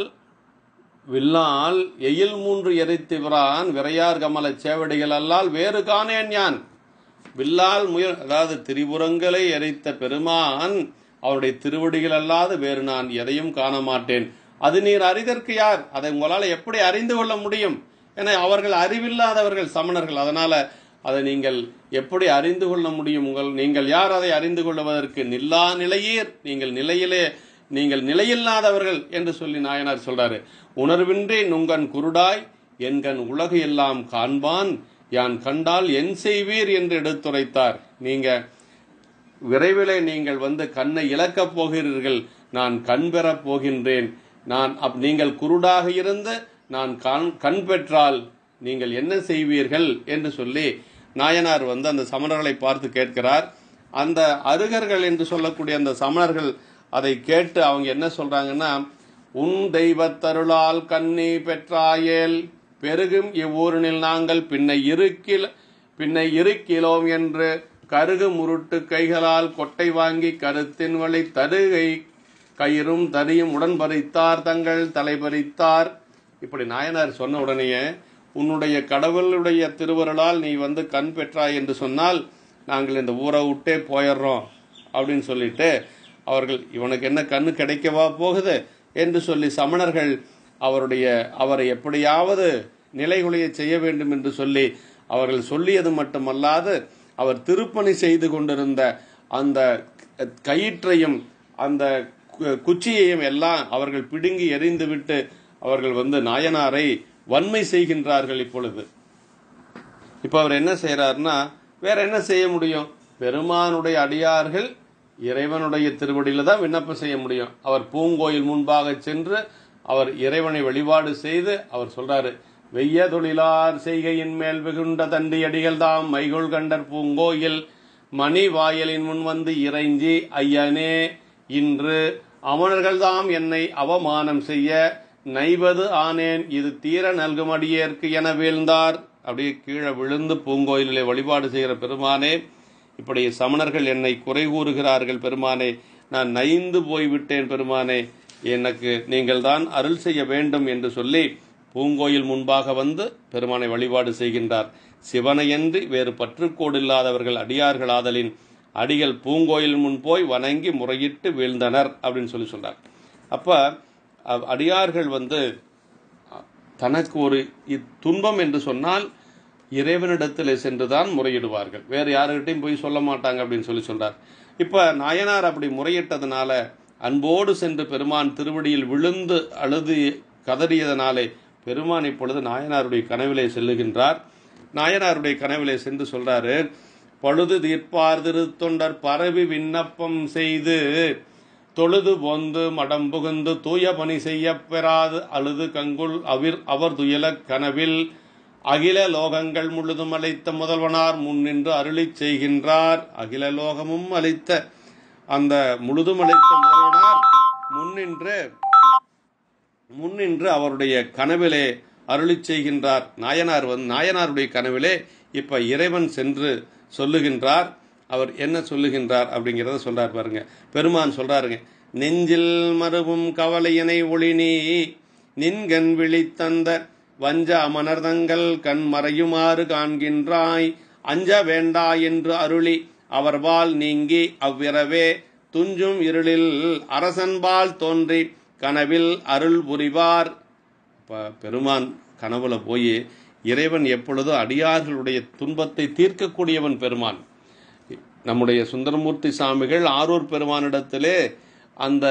வில்லால் எயில் மூன்று எரித்திவரான் விரையார் கமல சேவடிகள் அல்லால் வேறு காணேன் யான் வில்லால் முயல் அதாவது திரிபுரங்களை எரித்த பெருமான் அவருடைய திருவடிகள் அல்லாது வேறு நான் எதையும் காண மாட்டேன் அது நீர் அறிதற்கு யார் அதை உங்களால் எப்படி அறிந்து கொள்ள முடியும் என அவர்கள் அறிவில்லாதவர்கள் சமணர்கள் அதனால அதை நீங்கள் எப்படி அறிந்து கொள்ள முடியும் உங்கள் நீங்கள் யார் அதை அறிந்து கொள்வதற்கு நில்லா நிலையீர் நீங்கள் நிலையிலே நீங்கள் நிலையில்லாதவர்கள் என்று சொல்லி நாயனார் சொல்றாரு உணர்வின்றி நுங்கன் குருடாய் என்கண் உலகு எல்லாம் காண்பான் யான் கண்டால் என் செய்வீர் என்று எடுத்துரைத்தார் நீங்க விரைவிலே நீங்கள் வந்து கண்ணை இழக்கப் போகிறீர்கள் நான் கண் பெறப் போகின்றேன் நான் அப் நீங்கள் குருடாக இருந்து நான் கண் கண் பெற்றால் நீங்கள் என்ன செய்வீர்கள் என்று சொல்லி நாயனார் வந்து அந்த சமணர்களை பார்த்து கேட்கிறார் அந்த அருகர்கள் என்று சொல்லக்கூடிய அந்த சமணர்கள் அதை கேட்டு அவங்க என்ன சொல்றாங்கன்னா உன் தெய்வத்தருளால் கண்ணி பெற்றாயேல் பெருகும் இவ்வூரினில் நாங்கள் பின்னை இருக்கில் பின்னை இருக்கிலோம் என்று கருகு முருட்டு கைகளால் கொட்டை வாங்கி கருத்தின் வழி தருகை கயிறும் தரியும் உடன் பறித்தார் தங்கள் தலை பறித்தார் இப்படி நாயனார் சொன்ன உடனேயே உன்னுடைய கடவுளுடைய திருவருளால் நீ வந்து கண் பெற்றாய் என்று சொன்னால் நாங்கள் இந்த ஊரை விட்டே போயிடுறோம் அப்படின்னு சொல்லிட்டு அவர்கள் இவனுக்கு என்ன கண்ணு கிடைக்கவா போகுது என்று சொல்லி சமணர்கள் அவருடைய அவரை எப்படியாவது நிலைகுலைய செய்ய வேண்டும் என்று சொல்லி அவர்கள் சொல்லியது மட்டுமல்லாது அவர் திருப்பணி செய்து கொண்டிருந்த அந்த கயிற்றையும் அந்த குச்சியையும் எல்லாம் அவர்கள் பிடுங்கி எறிந்துவிட்டு அவர்கள் வந்து நாயனாரை வன்மை செய்கின்றார்கள் இப்பொழுது இப்ப அவர் என்ன செய்யறாருன்னா வேற என்ன செய்ய முடியும் பெருமானுடைய அடியார்கள் இறைவனுடைய திருவடியில தான் விண்ணப்பம் செய்ய முடியும் அவர் பூங்கோயில் முன்பாக சென்று அவர் இறைவனை வழிபாடு செய்து அவர் சொல்றாரு வெய்ய தொழிலார் செய்கையின் மேல் வெகுண்ட தண்டி அடிகள் தாம் மைகொள் கண்டர் பூங்கோயில் மணி வாயலின் முன் வந்து இறைஞ்சி ஐயனே இன்று அமணர்கள் தாம் என்னை அவமானம் செய்ய நைவது ஆனேன் இது தீர நல்கும் அடியேற்கு என வீழ்ந்தார் அப்படியே கீழே விழுந்து பூங்கோயிலே வழிபாடு செய்கிற பெருமானே இப்படி சமணர்கள் என்னை குறை கூறுகிறார்கள் பெருமானே நான் நைந்து போய்விட்டேன் பெருமானே எனக்கு நீங்கள் தான் அருள் செய்ய வேண்டும் என்று சொல்லி பூங்கோயில் முன்பாக வந்து பெருமானை வழிபாடு செய்கின்றார் சிவனையன்றி வேறு பற்றுக்கோடு இல்லாதவர்கள் அடியார்கள் ஆதலின் அடிகள் பூங்கோயில் முன் போய் வணங்கி முறையிட்டு வீழ்ந்தனர் அப்படின்னு சொல்லி சொல்றார் அப்ப அடியார்கள் வந்து தனக்கு ஒரு துன்பம் என்று சொன்னால் இறைவனிடத்தில் சென்றுதான் முறையிடுவார்கள் வேறு யாருக்கிட்டையும் போய் சொல்ல மாட்டாங்க அப்படின்னு சொல்லி சொல்றார் இப்ப நாயனார் அப்படி முறையிட்டதுனால அன்போடு சென்று பெருமான் திருவடியில் விழுந்து அழுது கதறியதனாலே பெருமான் இப்பொழுது நாயனாருடைய கனவிலே செல்லுகின்றார் நாயனாருடைய கனவிலே சென்று சொல்றாரு பழுது தீர்ப்பார் திருத்தொண்டர் பரவி விண்ணப்பம் செய்து தொழுது போந்து மடம் புகுந்து தூய பணி செய்ய பெறாது அழுது கங்குல் அவிர் அவர் துயல கனவில் அகில லோகங்கள் முழுதும் அழைத்த முதல்வனார் முன்னின்று அருளிச் செய்கின்றார் அகில லோகமும் அளித்த அந்த முழுதும் அளித்த முதல்வனார் முன்னின்று முன்னின்று அவருடைய கனவிலே அருளிச் செய்கின்றார் நாயனார் வந்து நாயனாருடைய கனவிலே இப்ப இறைவன் சென்று சொல்லுகின்றார் அவர் என்ன சொல்லுகின்றார் அப்படிங்கிறத சொல்றார் பாருங்க பெருமான் சொல்றாருங்க நெஞ்சில் மறுவும் கவலையினை ஒளி நீ நின்கண் விழித்தந்த வஞ்ச அமனர்தங்கள் கண் மறையுமாறு காண்கின்றாய் அஞ்ச வேண்டா என்று அருளி அவர்பால் நீங்கி அவ்விரவே துஞ்சும் இருளில் அரசன்பால் தோன்றி கனவில் அருள் புரிவார் ப- பெருமான் கனவுல போய் இறைவன் எப்பொழுதும் அடியார்களுடைய துன்பத்தை தீர்க்கக்கூடியவன் பெருமான் நம்முடைய சுந்தரமூர்த்தி சாமிகள் ஆரூர் பெருமானிடத்திலே அந்த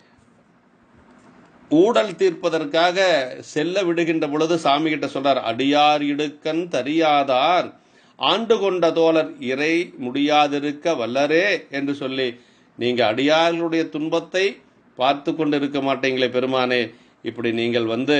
ஊடல் தீர்ப்பதற்காக செல்ல விடுகின்ற பொழுது சாமி கிட்ட சொல்றார் அடியார் இடுக்கன் தரியாதார் ஆண்டு கொண்ட தோழர் இறை முடியாதிருக்க வல்லரே என்று சொல்லி நீங்க அடியார்களுடைய துன்பத்தை பார்த்து கொண்டு இருக்க மாட்டீங்களே பெருமானே இப்படி நீங்கள் வந்து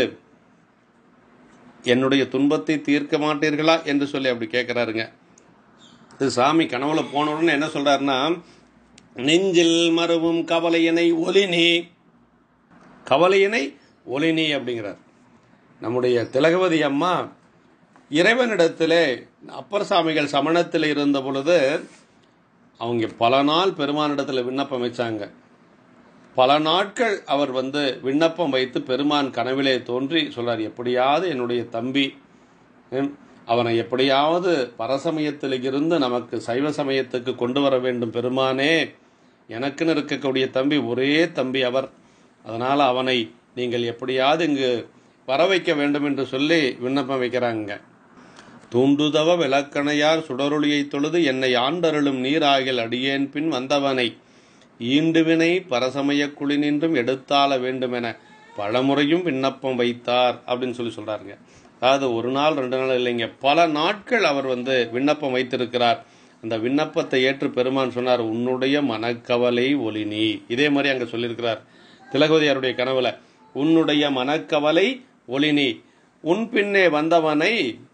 என்னுடைய துன்பத்தை தீர்க்க மாட்டீர்களா என்று சொல்லி அப்படி கேட்கிறாருங்க இது சாமி கனவுல போன உடனே என்ன சொல்றாருன்னா நெஞ்சில் மறுவும் கவலையினை ஒலினி கவலையினை ஒலினி அப்படிங்கிறார் நம்முடைய திலகவதி அம்மா இறைவனிடத்திலே அப்பர் சாமிகள் சமணத்தில் இருந்த பொழுது அவங்க பல நாள் பெருமானிடத்தில் விண்ணப்பம் வச்சாங்க பல நாட்கள் அவர் வந்து விண்ணப்பம் வைத்து பெருமான் கனவிலே தோன்றி சொல்றார் எப்படியாவது என்னுடைய தம்பி ஹம், அவனை எப்படியாவது பரசமயத்தில் இருந்து நமக்கு சைவ சமயத்துக்கு கொண்டு வர வேண்டும் பெருமானே எனக்குன்னு இருக்கக்கூடிய தம்பி ஒரே தம்பி அவர் அதனால் அவனை நீங்கள் எப்படியாவது இங்கு வர வைக்க வேண்டும் என்று சொல்லி விண்ணப்பம் வைக்கிறாங்க தூண்டுதவ விளக்கணையார் சுடரொளியை தொழுது என்னை ஆண்டருளும் நீராகில் அடியேன் பின் வந்தவனை ஈண்டுவினை பரசமய குழி நின்றும் எடுத்தாள வேண்டுமென பலமுறையும் விண்ணப்பம் வைத்தார் அப்படின்னு சொல்லி சொல்றாருங்க அதாவது ஒரு நாள் ரெண்டு நாள் இல்லைங்க பல நாட்கள் அவர் வந்து விண்ணப்பம் வைத்திருக்கிறார் அந்த விண்ணப்பத்தை ஏற்று பெருமான் சொன்னார் உன்னுடைய மனக்கவலை ஒளினி இதே மாதிரி அங்க சொல்லியிருக்கிறார் திலகவதியாருடைய கனவுல உன்னுடைய மனக்கவலை ஒளினி உன் பின்னே வந்தவனை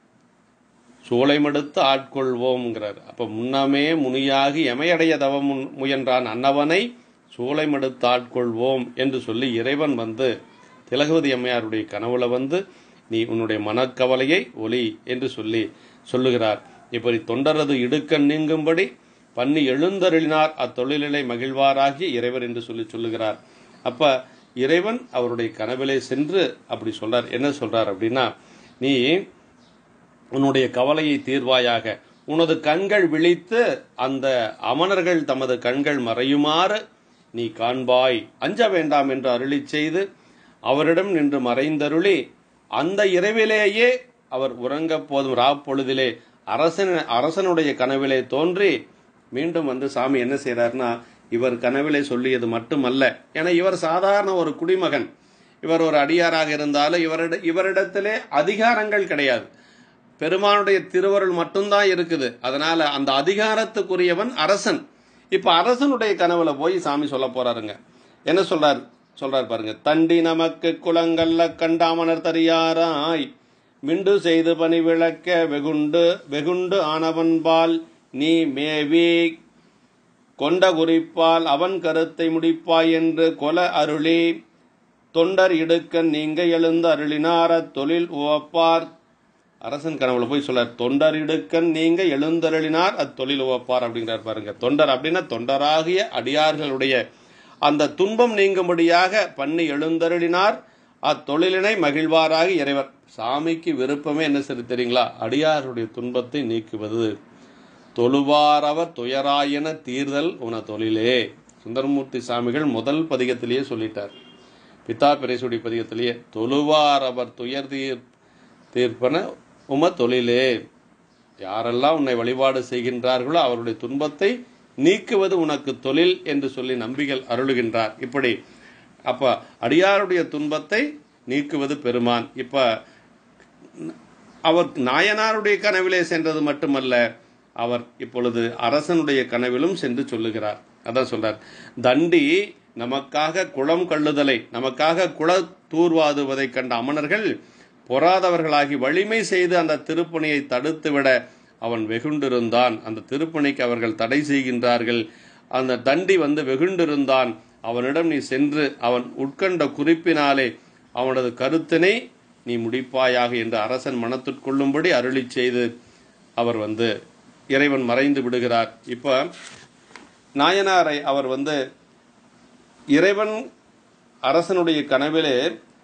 சூளைமடுத்து ஆட்கொள்வோம்ங்கிறார் அப்ப முன்னமே முனியாகி எமையடைய தவம் முன்- முயன்றான் அன்னவனை சூளைமடுத்து ஆட்கொள்வோம் என்று சொல்லி இறைவன் வந்து திலகவதி அம்மையாருடைய கனவுல வந்து நீ உன்னுடைய மனக்கவலையை ஒளி என்று சொல்லி சொல்லுகிறார் இப்படி தொண்டரது இடுக்கண் நீங்கும்படி பண்ணி எழுந்தருளினார் அத்தொழிலை மகிழ்வாராகி இறைவர் என்று சொல்லி சொல்லுகிறார் அப்ப இறைவன் அவருடைய கனவிலே சென்று அப்படி சொல்றார் என்ன சொல்றார் அப்படின்னா நீ உன்னுடைய கவலையை தீர்வாயாக உனது கண்கள் விழித்து அந்த அமணர்கள் தமது கண்கள் மறையுமாறு நீ காண்பாய் அஞ்ச வேண்டாம் என்று அருளிச் செய்து அவரிடம் நின்று மறைந்தருளி அந்த இரவிலேயே அவர் உறங்கப் போதும் ராப்பொழுதிலே அரசன் அரசனுடைய கனவிலே தோன்றி மீண்டும் வந்து சாமி என்ன செய்றாருன்னா இவர் கனவிலே சொல்லியது மட்டுமல்ல ஏன்னா இவர் சாதாரண ஒரு குடிமகன் இவர் ஒரு அடியாராக இருந்தாலும் இவரிட இவரிடத்திலே அதிகாரங்கள் கிடையாது பெருமானுடைய திருவருள் மட்டும்தான் இருக்குது அதனால அந்த அதிகாரத்துக்குரியவன் அரசன் இப்ப அரசனுடைய கனவுல போய் சாமி சொல்ல போறாருங்க என்ன சொல்றார் சொல்றார் பாருங்க தண்டி நமக்கு குளங்கள்ல கண்டாமணர் தரியாராய் மிண்டு செய்து பணி விளக்க வெகுண்டு வெகுண்டு ஆனவன்பால் நீ மேவி கொண்ட குறிப்பால் அவன் கருத்தை முடிப்பாய் என்று கொல அருளி தொண்டர் இடுக்கன் நீங்க எழுந்து அருளினார தொழில் உவப்பார் அரசன் கனவுல போய் சொல்றார் தொண்டர் இடுக்கன் நீங்க எழுந்தருளினார் அத்தொழில் உவப்பார் அப்படிங்கிறார் பாருங்க தொண்டர் அப்படின்னா தொண்டராகிய அடியார்களுடைய அந்த துன்பம் நீங்கும்படியாக பண்ணி எழுந்தருளினார் அத்தொழிலினை மகிழ்வாராக இறைவர் சாமிக்கு விருப்பமே என்ன சரி தெரியுங்களா அடியாருடைய துன்பத்தை நீக்குவது தொழுவாரவர் துயராயன தீர்தல் உன தொழிலே சுந்தரமூர்த்தி சாமிகள் முதல் பதிகத்திலேயே சொல்லிட்டார் பிதா பிரைசுடி பதிகத்திலேயே தொழுவார் அவர் துயர் தீர் தீர்ப்பன உம தொழிலே யாரெல்லாம் உன்னை வழிபாடு செய்கின்றார்களோ அவருடைய துன்பத்தை நீக்குவது உனக்கு தொழில் என்று சொல்லி நம்பிகள் அருளுகின்றார் இப்படி அப்ப அடியாருடைய துன்பத்தை நீக்குவது பெருமான் இப்ப அவர் நாயனாருடைய கனவிலே சென்றது மட்டுமல்ல அவர் இப்பொழுது அரசனுடைய கனவிலும் சென்று சொல்லுகிறார் அதான் சொல்றார் தண்டி நமக்காக குளம் கள்ளுதலை நமக்காக குள தூர்வாதுவதை கண்ட அமணர்கள் பொறாதவர்களாகி வலிமை செய்து அந்த திருப்பணியை தடுத்துவிட அவன் வெகுண்டிருந்தான் அந்த திருப்பணிக்கு அவர்கள் தடை செய்கின்றார்கள் அந்த தண்டி வந்து வெகுண்டிருந்தான் அவனிடம் நீ சென்று அவன் உட்கண்ட குறிப்பினாலே அவனது கருத்தினை நீ முடிப்பாயாக என்று அரசன் மனத்திற்கொள்ளும்படி அருளி செய்து அவர் வந்து இறைவன் மறைந்து விடுகிறார் இப்ப நாயனாரை அவர் வந்து இறைவன் அரசனுடைய கனவிலே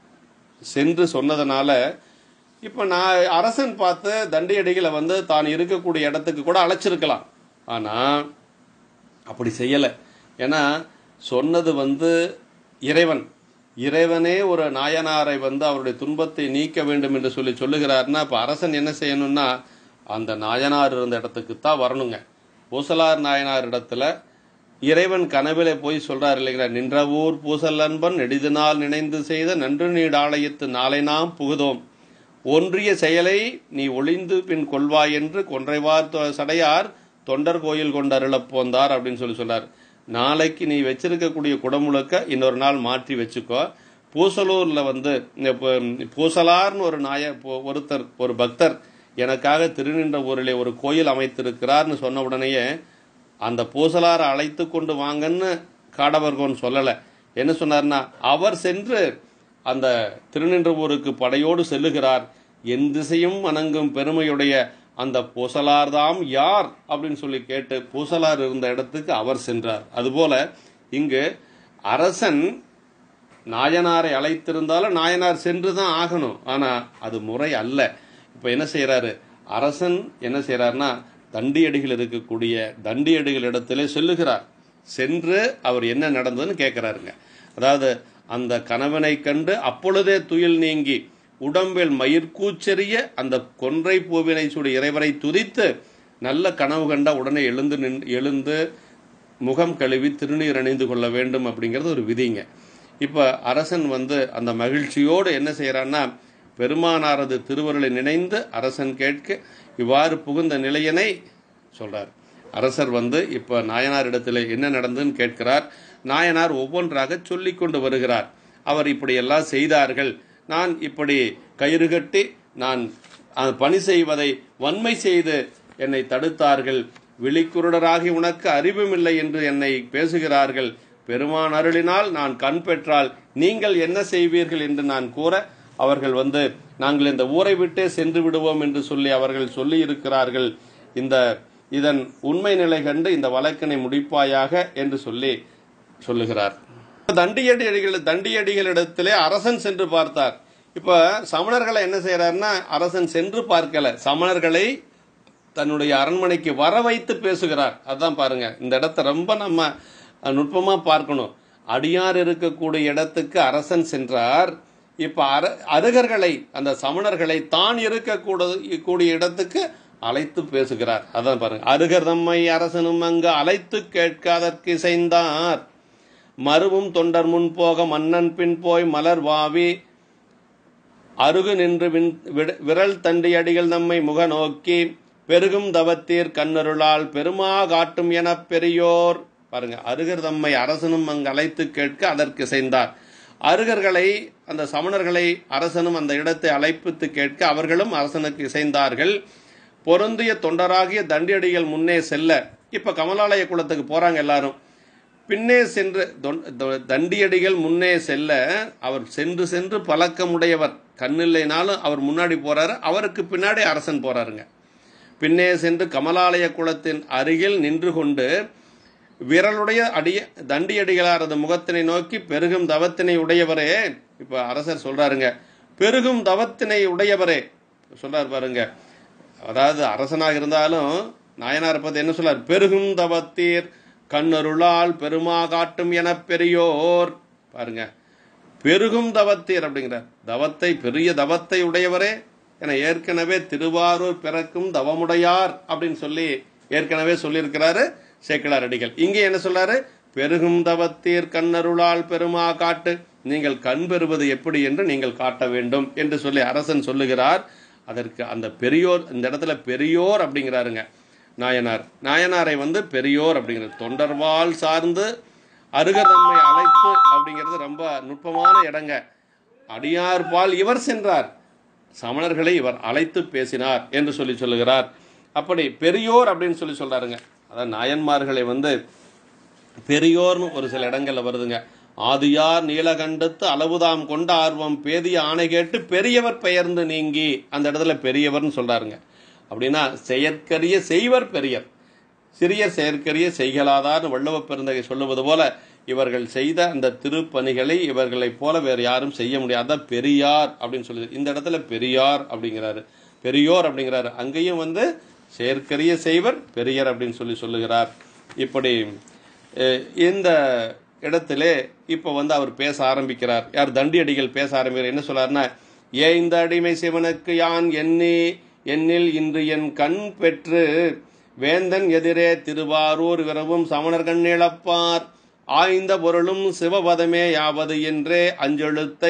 சென்று சொன்னதனால இப்ப நான் அரசன் பார்த்து தண்டியடிகளை வந்து தான் இருக்கக்கூடிய இடத்துக்கு கூட அழைச்சிருக்கலாம் ஆனா அப்படி செய்யலை ஏன்னா சொன்னது வந்து இறைவன் இறைவனே ஒரு நாயனாரை வந்து அவருடைய துன்பத்தை நீக்க வேண்டும் என்று சொல்லி சொல்லுகிறார்னா இப்போ அரசன் என்ன செய்யணும்னா அந்த நாயனார் இருந்த இடத்துக்கு தான் வரணுங்க பூசலார் நாயனார் இடத்துல இறைவன் கனவிலே போய் சொல்றாரு இல்லைங்களா நின்ற ஊர் பூசல் அன்பன் நெடிது நாள் நினைந்து செய்த நன்று நீடாலயத்து நாளை நாம் புகுதோம் ஒன்றிய செயலை நீ ஒளிந்து பின் கொள்வாய் என்று கொன்றைவார் தொ- சடையார் தொண்டர் கோயில் கொண்டு அருளப் போந்தார் அப்படின்னு சொல்லி சொன்னார் நாளைக்கு நீ வச்சிருக்கக்கூடிய குடமுழுக்க இன்னொரு நாள் மாற்றி வச்சுக்கோ பூசலூர்ல வந்து இந்த ப- பூசலார்னு ஒரு நாய பொ- ஒருத்தர் ஒரு பக்தர் எனக்காக திருநின்ற ஊரிலே ஒரு கோயில் அமைத்திருக்கிறார்னு சொன்ன உடனேயே அந்த பூசலாரை அழைத்து கொண்டு வாங்கன்னு காடவர்கோன் சொல்லல என்ன சொன்னார்னா அவர் சென்று அந்த திருநின்றவூருக்கு படையோடு செல்லுகிறார் என் திசையும் வணங்கும் பெருமையுடைய அந்த பூசலார்தாம் யார் அப்படின்னு சொல்லி கேட்டு பூசலார் இருந்த இடத்துக்கு அவர் சென்றார் அதுபோல இங்கு அரசன் நாயனாரை அழைத்திருந்தாலும் நாயனார் சென்று தான் ஆகணும் ஆனா அது முறை அல்ல இப்ப என்ன செய்யறாரு அரசன் என்ன செய்யறாருன்னா தண்டியடிகள் இருக்கக்கூடிய தண்டியடிகள் இடத்திலே செல்லுகிறார் சென்று அவர் என்ன நடந்ததுன்னு கேட்கிறாருங்க அதாவது அந்த கணவனை கண்டு அப்பொழுதே துயில் நீங்கி உடம்பில் மயிர்கூச்செறிய அந்த கொன்றை பூவினை சுடி இறைவரை துதித்து நல்ல கனவு கண்ட உடனே எழுந்து நின் எழுந்து முகம் கழுவி திருநீர் அணிந்து கொள்ள வேண்டும் அப்படிங்கிறது ஒரு விதிங்க இப்போ அரசன் வந்து அந்த மகிழ்ச்சியோடு என்ன செய்யறான்னா பெருமானாரது திருவருளை நினைந்து அரசன் கேட்க இவ்வாறு புகுந்த நிலையனை சொல்றார் அரசர் வந்து இப்ப நாயனார் இடத்துல என்ன நடந்ததுன்னு கேட்கிறார் நாயனார் ஒவ்வொன்றாக சொல்லிக் கொண்டு வருகிறார் அவர் இப்படி எல்லாம் செய்தார்கள் நான் இப்படி கயிறு கட்டி நான் அஹ், பணி செய்வதை வன்மை செய்து என்னை தடுத்தார்கள் விழிக்குருடராகி உனக்கு அறிவுமில்லை என்று என்னை பேசுகிறார்கள் பெருமான் அருளினால் நான் கண் பெற்றால் நீங்கள் என்ன செய்வீர்கள் என்று நான் கூற அவர்கள் வந்து நாங்கள் இந்த ஊரை விட்டே சென்று விடுவோம் என்று சொல்லி அவர்கள் சொல்லி இருக்கிறார்கள் இந்த இதன் உண்மை நிலை கண்டு இந்த வழக்கினை முடிப்பாயாக என்று சொல்லி சொல்லுகிறார் தண்டியடிகள் தண்டியடிகளிடத்திலே அரசன் சென்று பார்த்தார் இப்ப சமணர்களை என்ன செய்யறாருன்னா அரசன் சென்று பார்க்கல சமணர்களை தன்னுடைய அரண்மனைக்கு வர வைத்து பேசுகிறார் அதான் பாருங்க இந்த இடத்த ரொம்ப நம்ம அஹ், நுட்பமா பார்க்கணும் அடியார் இருக்கக்கூடிய இடத்துக்கு அரசன் சென்றார் இப்ப அர அருகர்களை அந்த சமணர்களை தான் இருக்கக்கூட கூடிய இடத்துக்கு அழைத்து பேசுகிறார் அதான் பாருங்க அருகர் தம்மை அரசனும் அங்கு அழைத்து கேட்காதற்கு இசைந்தார் மருவும் தொண்டர் முன் போக மன்னன் பின் போய் மலர் வாவி அருகு நின்று விண் விட- விரல் தண்டி அடிகள் நம்மை முக நோக்கி பெருகும் தவத்தீர் கண்ணருளால் பெருமா காட்டும் எனப் பெரியோர் பாருங்க அருகர் தம்மை அரசனும் அங்கு அழைத்து கேட்க அதற்கு இசைந்தார் அருகர்களை அந்த சமணர்களை அரசனும் அந்த இடத்தை அழைப்பித்து கேட்க அவர்களும் அரசனுக்கு இசைந்தார்கள் பொருந்திய தொண்டராகிய தண்டியடிகள் முன்னே செல்ல இப்ப கமலாலய குளத்துக்கு போறாங்க எல்லாரும் பின்னே சென்று தொன்- தொ- தண்டியடிகள் முன்னே செல்ல அவர் சென்று சென்று பழக்கமுடையவர் கண்ணில்லைனாலும் அவர் முன்னாடி போறாரு அவருக்கு பின்னாடி அரசன் போறாருங்க பின்னே சென்று கமலாலய குளத்தின் அருகில் நின்று கொண்டு விரலுடைய அடிய தண்டியடிகளாரது முகத்தினை நோக்கி பெருகும் தவத்தினை உடையவரே இப்ப அரசர் சொல்றாருங்க பெருகும் தவத்தினை உடையவரே சொல்றாரு பாருங்க அதாவது அரசனாக இருந்தாலும் நாயனார் பத்தி என்ன சொல்றார் பெருகும் தவத்தீர் கண்ணருளால் பெருமா காட்டும் என பெரியோர் பாருங்க பெருகும் தவத்தீர் அப்படிங்கிறார் தவத்தை பெரிய தவத்தை உடையவரே என ஏற்கனவே திருவாரூர் பிறக்கும் தவமுடையார் அப்படின்னு சொல்லி ஏற்கனவே சொல்லியிருக்கிறாரு சேக்கிழார் அடிகள் இங்கே என்ன சொல்றாரு பெருகும் தவத்தீர் கண்ணருளால் பெருமா காட்டு நீங்கள் கண் பெறுவது எப்படி என்று நீங்கள் காட்ட வேண்டும் என்று சொல்லி அரசன் சொல்லுகிறார் அதற்கு அந்த பெரியோர் இந்த இடத்துல பெரியோர் அப்படிங்கிறாருங்க நாயனார் நாயனாரை வந்து பெரியோர் அப்படிங்கிறது தொண்டர்வால் சார்ந்து அருகர் நம்மை அழைப்பு அப்படிங்கிறது ரொம்ப நுட்பமான இடங்க அடியார்பால் இவர் சென்றார் சமணர்களை இவர் அழைத்து பேசினார் என்று சொல்லி சொல்லுகிறார் அப்படி பெரியோர் அப்படின்னு சொல்லி சொல்றாருங்க அதான் நாயன்மார்களை வந்து பெரியோர்னு ஒரு சில இடங்கள்ல வருதுங்க ஆதியார் நீலகண்டத்து அளவுதாம் கொண்ட ஆர்வம் பேதிய ஆணை கேட்டு பெரியவர் பெயர்ந்து நீங்கி அந்த இடத்துல பெரியவர்னு சொல்றாருங்க அப்படின்னா செயற்கரிய செய்வர் பெரியர் சிறியர் செயற்கரிய செய்கலாதார்னு வள்ளுவ பெருந்தகை சொல்லுவது போல இவர்கள் செய்த அந்த திருப்பணிகளை இவர்களைப் போல வேறு யாரும் செய்ய முடியாத பெரியார் அப்படின்னு சொல்லுது இந்த இடத்துல பெரியார் அப்படிங்கிறாரு பெரியோர் அப்படிங்கிறாரு அங்கேயும் வந்து செயற்கரிய செய்வர் பெரியர் அப்படின்னு சொல்லி சொல்லுகிறார் இப்படி அஹ், இந்த இடத்திலே இப்போ வந்து அவர் பேச ஆரம்பிக்கிறார் யார் தண்டியடிகள் பேச ஆரம்பிக்கிறார் என்ன சொல்றாருன்னா ஏ இந்த அடிமை சிவனுக்கு யான் எண்ணி என்னில் இன்று என் கண் பெற்று வேந்தன் எதிரே திருவாரூர் விரவும் சமணர் கண் இழப்பார் ஆய்ந்த பொருளும் சிவபதமே யாவது என்றே அஞ்செழுத்தை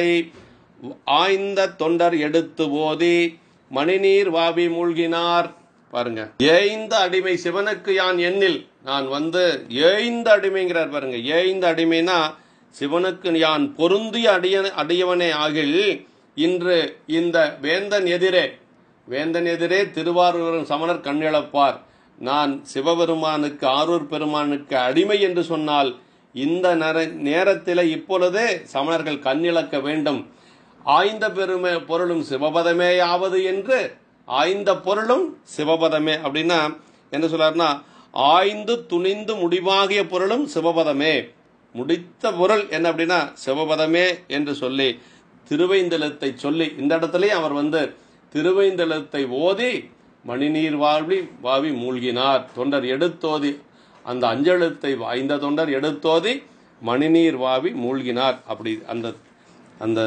ஆய்ந்த தொண்டர் எடுத்து ஓதி மணிநீர் வாவி மூழ்கினார் பாருங்க ஏய்ந்த அடிமை சிவனுக்கு யான் எண்ணில் நான் வந்து ஏய்ந்த அடிமைங்கிறார் பாருங்க ஏய்ந்த அடிமைனா சிவனுக்கு யான் பொருந்திய அடிய அடியவனே ஆகில் இன்று இந்த வேந்தன் எதிரே வேந்தன் எதிரே திருவாரூர் சமணர் கண்ணிழப்பார் நான் சிவபெருமானுக்கு ஆரூர் பெருமானுக்கு அடிமை என்று சொன்னால் இந்த நேர- நேரத்திலே இப்பொழுதே சமணர்கள் கண்ணிழக்க வேண்டும் ஆய்ந்த பெருமை பொருளும் சிவபதமே ஆவது என்று ஆய்ந்த பொருளும் சிவபதமே அப்படின்னா என்ன சொல்றாருன்னா ஆய்ந்து துணிந்து முடிவாகிய பொருளும் சிவபதமே முடித்த பொருள் என்ன அப்படின்னா சிவபதமே என்று சொல்லி திருவைந்தலத்தை சொல்லி இந்த இடத்துலயும் அவர் வந்து திருவைந்தலத்தை ஓதி மணிநீர் வாழ்வி வாவி மூழ்கினார் தொண்டர் எடுத்தோதி அந்த அஞ்செழுத்தை வாய்ந்த தொண்டர் எடுத்தோதி மணிநீர் வாவி மூழ்கினார் அப்படி அந்த அந்த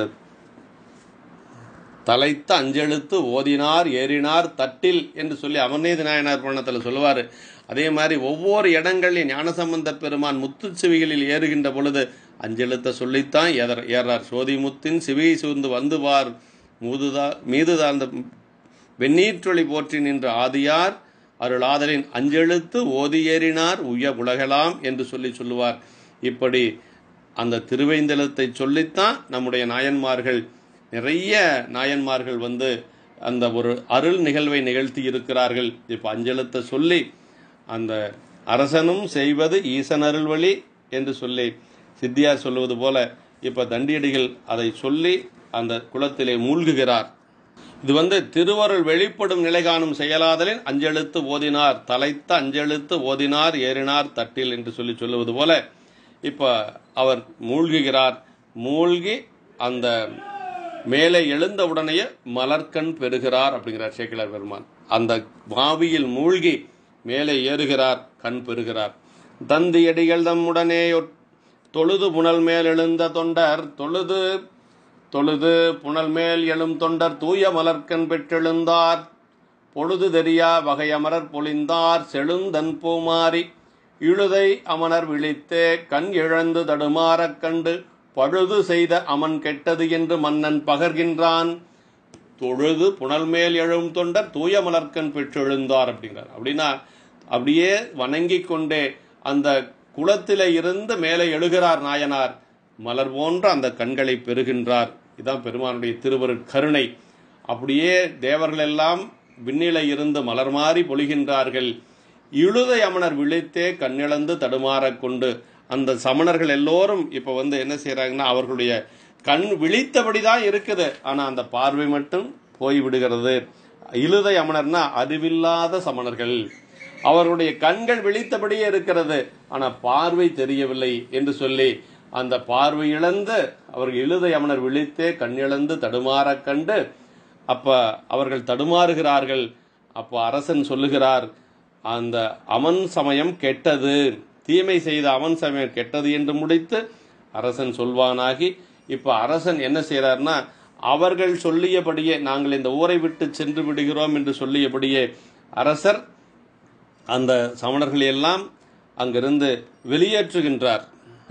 தலைத்த அஞ்செழுத்து ஓதினார் ஏறினார் தட்டில் என்று சொல்லி அமர்நீதி நாயனார் புராணத்தில் சொல்லுவார் அதே மாதிரி ஒவ்வொரு இடங்களில் ஞானசம்பந்த பெருமான் முத்துச்சிவிகளில் ஏறுகின்ற பொழுது அஞ்செழுத்த சொல்லித்தான் ஏதர் ஏறார் சோதி முத்தின் சிவியை சூழ்ந்து வந்து பார் மூதுதா மீதுதார்ந்த வெந்நீற்றொளி போற்றி நின்ற ஆதியார் அருளாதலின் அஞ்செழுத்து ஓதி ஏறினார் உய உலகலாம் என்று சொல்லி சொல்லுவார் இப்படி அந்த திருவைந்தலத்தை சொல்லித்தான் நம்முடைய நாயன்மார்கள் நிறைய நாயன்மார்கள் வந்து அந்த ஒரு அருள் நிகழ்வை நிகழ்த்தி இருக்கிறார்கள் இப்போ அஞ்செழுத்தை சொல்லி அந்த அரசனும் செய்வது ஈசன் அருள்வழி என்று சொல்லி சித்தியார் சொல்லுவது போல இப்ப தண்டியடிகள் அதை சொல்லி அந்த குளத்திலே மூழ்குகிறார் இது வந்து திருவருள் வெளிப்படும் நிலை காணும் செயலாதலின் அஞ்செழுத்து ஓதினார் தலைத்த அஞ்செழுத்து ஓதினார் ஏறினார் தட்டில் என்று சொல்லி சொல்லுவது போல இப்ப அவர் மூழ்குகிறார் மூழ்கி அந்த மேலே எழுந்த உடனேயே மலர்கண் பெறுகிறார் அப்படிங்கிறார் சேக்கிலார் பெருமான் அந்த வாவியில் மூழ்கி மேலே ஏறுகிறார் கண் பெறுகிறார் தந்தியடிகள் தம்முடனே ஒட்- தொழுது புனல் மேல் எழுந்த தொண்டர் தொழுது தொழுது புனல் மேல் எழும் தொண்டர் தூய மலர்க்கண் பெற்றெழுந்தார் பொழுது தெரியா வகையமரர் பொழிந்தார் செழுந்தன் பூமாரி இழுதை அமனர் விழித்தே கண் இழந்து தடுமாறக் கண்டு பழுது செய்த அமன் கெட்டது என்று மன்னன் பகர்கின்றான் தொழுது புனல் மேல் எழும் தொண்டர் தூய மலர்க்கண் பெற்றெழுந்தார் அப்படிங்கிறார் அப்படின்னா அப்படியே வணங்கிக் கொண்டே அந்த குளத்திலே இருந்து மேலே எழுகிறார் நாயனார் மலர் போன்ற அந்த கண்களை பெறுகின்றார் இதான் பெருமானுடைய திருவருட் கருணை அப்படியே தேவர்கள் எல்லாம் விண்ணிலை இருந்து மலர் மாறி பொழிகின்றார்கள் இழுதை அமணர் விழித்தே கண்ணிழந்து தடுமாறக் கொண்டு அந்த சமணர்கள் எல்லோரும் இப்ப வந்து என்ன செய்யறாங்கன்னா அவர்களுடைய கண் விழித்தபடி தான் இருக்குது ஆனா அந்த பார்வை மட்டும் போய் விடுகிறது இழுதை அமணர்னா அறிவில்லாத சமணர்கள் அவர்களுடைய கண்கள் விழித்தபடியே இருக்கிறது ஆனா பார்வை தெரியவில்லை என்று சொல்லி அந்த பார்வை இழந்து அவர்கள் இழுதை அமணர் விழித்தே கண்ணிழந்து தடுமாறக் கண்டு அப்ப அவர்கள் தடுமாறுகிறார்கள் அப்போ அரசன் சொல்லுகிறார் அந்த அமன் சமயம் கெட்டது தீமை செய்த அவன் சமயம் கெட்டது என்று முடித்து அரசன் சொல்வானாகி இப்ப அரசன் என்ன செய்யறாருன்னா அவர்கள் சொல்லியபடியே நாங்கள் இந்த ஊரை விட்டு சென்று விடுகிறோம் என்று சொல்லியபடியே அரசர் அந்த சமணர்களை எல்லாம் அங்கிருந்து வெளியேற்றுகின்றார்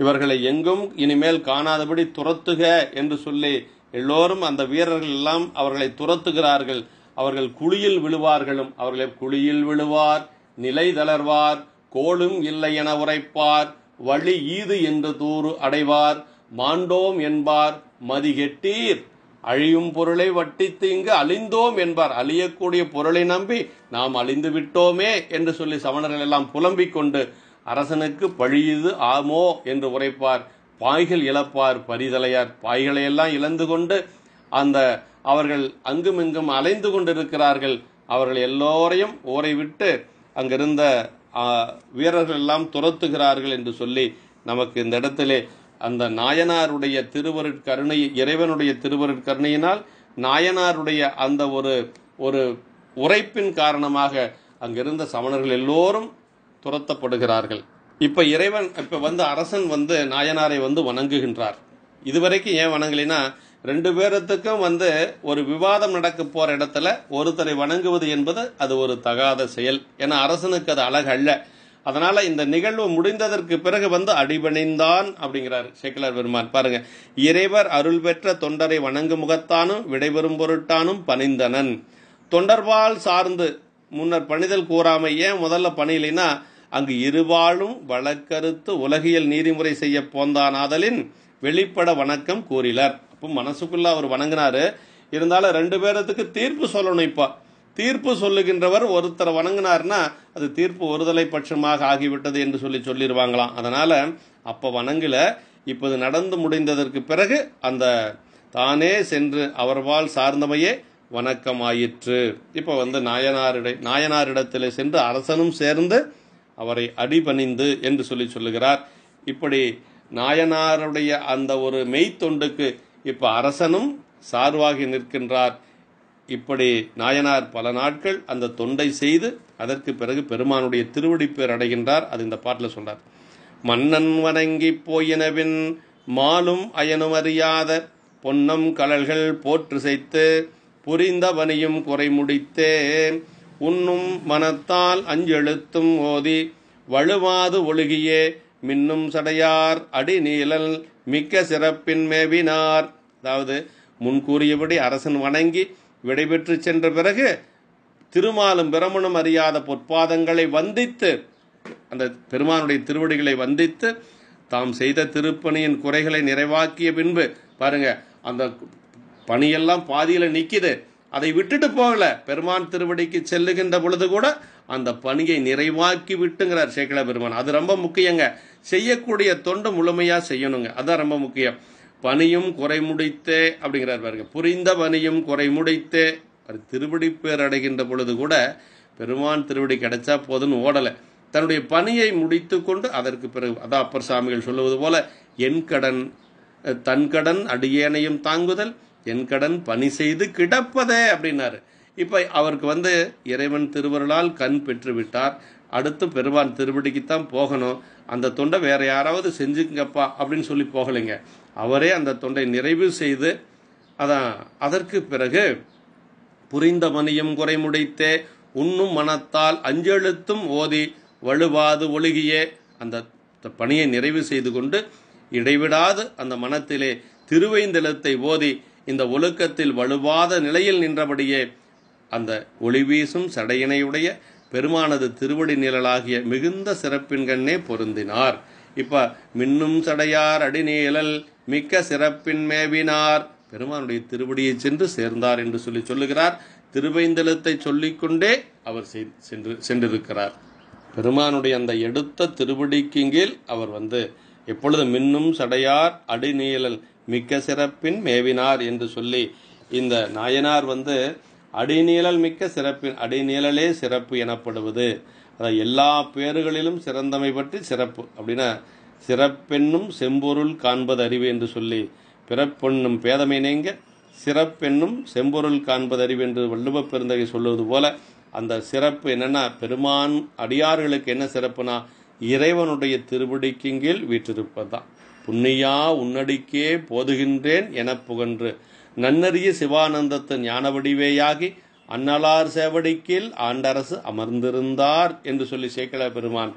இவர்களை எங்கும் இனிமேல் காணாதபடி துரத்துக என்று சொல்லி எல்லோரும் அந்த வீரர்கள் எல்லாம் அவர்களை துரத்துகிறார்கள் அவர்கள் குழியில் விழுவார்களும் அவர்களை குழியில் விழுவார் நிலை தளர்வார் கோளும் இல்லை என உரைப்பார் வழி ஈது என்று தூறு அடைவார் மாண்டோம் என்பார் மதிகெட்டீர் அழியும் பொருளை வட்டித்து இங்கு அழிந்தோம் என்பார் அழியக்கூடிய பொருளை நம்பி நாம் அழிந்து விட்டோமே என்று சொல்லி சமணர்கள் எல்லாம் புலம்பிக் கொண்டு அரசனுக்கு பழியுது ஆமோ என்று உரைப்பார் பாய்கள் இழப்பார் பரிதலையார் பாய்களை எல்லாம் இழந்து கொண்டு அந்த அவர்கள் அங்குமிங்கும் அலைந்து கொண்டிருக்கிறார்கள் அவர்கள் எல்லோரையும் ஊரை விட்டு அங்கிருந்த ஆ, வீரர்கள் எல்லாம் துரத்துகிறார்கள் என்று சொல்லி நமக்கு இந்த இடத்திலே அந்த நாயனாருடைய திருவருட்கருணை இறைவனுடைய திருவருட்கருணையினால் நாயனாருடைய அந்த ஒரு ஒரு உரைப்பின் காரணமாக அங்கிருந்த சமணர்கள் எல்லோரும் துரத்தப்படுகிறார்கள் இப்ப இறைவன் இப்ப வந்து அரசன் வந்து நாயனாரை வந்து வணங்குகின்றார் இதுவரைக்கும் ஏன் வணங்கலைன்னா ரெண்டு பேரத்துக்கும் வந்து ஒரு விவாதம் நடக்க போற இடத்துல ஒருத்தரை வணங்குவது என்பது அது ஒரு தகாத செயல் ஏன்னா அரசனுக்கு அது அழகு அல்ல அதனால இந்த நிகழ்வு முடிந்ததற்கு பிறகு வந்து அடிபணிந்தான் அப்படிங்கிறார் சேக்கலார் பெருமான் பாருங்க இறைவர் அருள் பெற்ற தொண்டரை வணங்கும் முகத்தானும் விடைபெறும் பொருட்டானும் பணிந்தனன் தொண்டர்பால் சார்ந்து முன்னர் பணிதல் கூறாமை ஏன் முதல்ல பணியிலைனா அங்கு இருவாளும் வழக்கறுத்து உலகியல் நீதிமுறை செய்ய போந்தானாதலின் வெளிப்பட வணக்கம் கூறிலர் அப்போ மனசுக்குள்ள அவர் வணங்கினாரு இருந்தாலும் ரெண்டு பேரத்துக்கு தீர்ப்பு சொல்லணும் இப்போ தீர்ப்பு சொல்லுகின்றவர் ஒருத்தரை வணங்கினார்னா அது தீர்ப்பு ஒருதலை பட்சமாக ஆகிவிட்டது என்று சொல்லி சொல்லிடுவாங்களாம் அதனால அப்ப வணங்கல இப்போது நடந்து முடிந்ததற்கு பிறகு அந்த தானே சென்று அவர்வால் சார்ந்தமையே வணக்கமாயிற்று இப்போ வந்து நாயனாரிட நாயனாரிடத்தில் சென்று அரசனும் சேர்ந்து அவரை அடிபணிந்து என்று சொல்லி சொல்லுகிறார் இப்படி நாயனாருடைய அந்த ஒரு மெய்த்தொண்டுக்கு இப்ப அரசனும் சார்வாகி நிற்கின்றார் இப்படி நாயனார் பல நாட்கள் அந்த தொண்டை செய்து அதற்கு பிறகு பெருமானுடைய திருவடிப்பேர் அடைகின்றார் அது இந்த பாட்டில் சொல்றார் மன்னன் வணங்கி போயினவின் மாலும் அயனும் அறியாத பொன்னம் கழல்கள் போற்று செய்து புரிந்தவனையும் குறை முடித்தே உண்ணும் மனத்தால் அஞ்செழுத்தும் ஓதி வழுவாது ஒழுகியே மின்னும் சடையார் அடிநீழல் மிக்க சிறப்பின் மேவினார் அதாவது முன்கூறியபடி அரசன் வணங்கி விடைபெற்று சென்ற பிறகு திருமாலும் பிரமணம் அறியாத பொற்பாதங்களை வந்தித்து அந்த பெருமானுடைய திருவடிகளை வந்தித்து தாம் செய்த திருப்பணியின் குறைகளை நிறைவாக்கிய பின்பு பாருங்க அந்த பணியெல்லாம் பாதியில நிக்குது அதை விட்டுட்டு போகல பெருமான் திருவடிக்கு செல்லுகின்ற பொழுது கூட அந்த பணியை நிறைவாக்கி விட்டுங்கிறார் சேக்கல பெருமான் அது ரொம்ப முக்கியங்க செய்யக்கூடிய தொண்டு முழுமையா செய்யணுங்க அதான் ரொம்ப முக்கியம் பணியும் குறை முடித்தே அப்படிங்கிறார் பாருங்க புரிந்த பணியும் குறை முடித்தே அது திருவடி பேர் அடைகின்ற பொழுது கூட பெருமான் திருவடி கிடைச்சா போதுன்னு ஓடலை தன்னுடைய பணியை முடித்து கொண்டு அதற்கு பிறகு அதான் அப்பர் சாமிகள் சொல்லுவது போல என் கடன் தன் கடன் அடியேனையும் தாங்குதல் என் கடன் பணி செய்து கிடப்பதே அப்படின்னாரு இப்ப அவருக்கு வந்து இறைவன் திருவருளால் கண் பெற்று விட்டார் அடுத்து பெருமான் திருவடிக்குத்தான் போகணும் அந்த தொண்டை வேற யாராவது செஞ்சுங்கப்பா அப்படின்னு சொல்லி போகலைங்க அவரே அந்த தொண்டை நிறைவு செய்து அதான் அதற்கு பிறகு புரிந்த மணியும் குறைமுடைத்தே உண்ணும் மனத்தால் அஞ்செழுத்தும் ஓதி வலுவாது ஒழுகியே அந்த த- பணியை நிறைவு செய்து கொண்டு இடைவிடாது அந்த மனத்திலே திருவைந்தெழுத்தை ஓதி இந்த ஒழுக்கத்தில் வலுவாத நிலையில் நின்றபடியே அந்த ஒளி வீசும் சடையினையுடைய பெருமானது திருவடி நிழலாகிய மிகுந்த சிறப்பின்கண்ணே பொருந்தினார் இப்ப மின்னும் சடையார் அடிநீழல் மிக்க சிறப்பின் மேவினார் பெருமானுடைய திருவடியை சென்று சேர்ந்தார் என்று சொல்லி சொல்லுகிறார் திருவைந்தெழுத்தை சொல்லிக்கொண்டே அவர் செய்- சென்று சென்றிருக்கிறார் பெருமானுடைய அந்த எடுத்த திருவடிக்கிங்கீழ் அவர் வந்து எப்பொழுது மின்னும் சடையார் அடிநீழல் மிக்க சிறப்பின் மேவினார் என்று சொல்லி இந்த நாயனார் வந்து அடிநீழல் மிக்க சிறப்பின் அடிநீழலே சிறப்பு எனப்படுவது அதாவது எல்லா பேறுகளிலும் சிறந்தமை பற்றி சிறப்பு அப்படின்னா சிறப்பென்னும் செம்பொருள் காண்பது அறிவு என்று சொல்லி பிறப்பென்னும் பேதமை நீங்க சிறப்பென்னும் செம்பொருள் காண்பது அறிவு என்று வள்ளுவ பெருந்தகை சொல்லுவது போல அந்த சிறப்பு என்னன்னா பெருமான் அடியார்களுக்கு என்ன சிறப்புனா இறைவனுடைய திருவடிக்கிங்கீழ் வீற்றிருப்பதுதான் புண்ணியா உன்னடிக்கே போதுகின்றேன் எனப் புகன்று நன்னறிய சிவானந்தத்து ஞான வடிவேயாகி அன்னலார் சேவடிக்கீழ் ஆண்டரசு அமர்ந்திருந்தார் என்று சொல்லி சேக்கல பெருமான்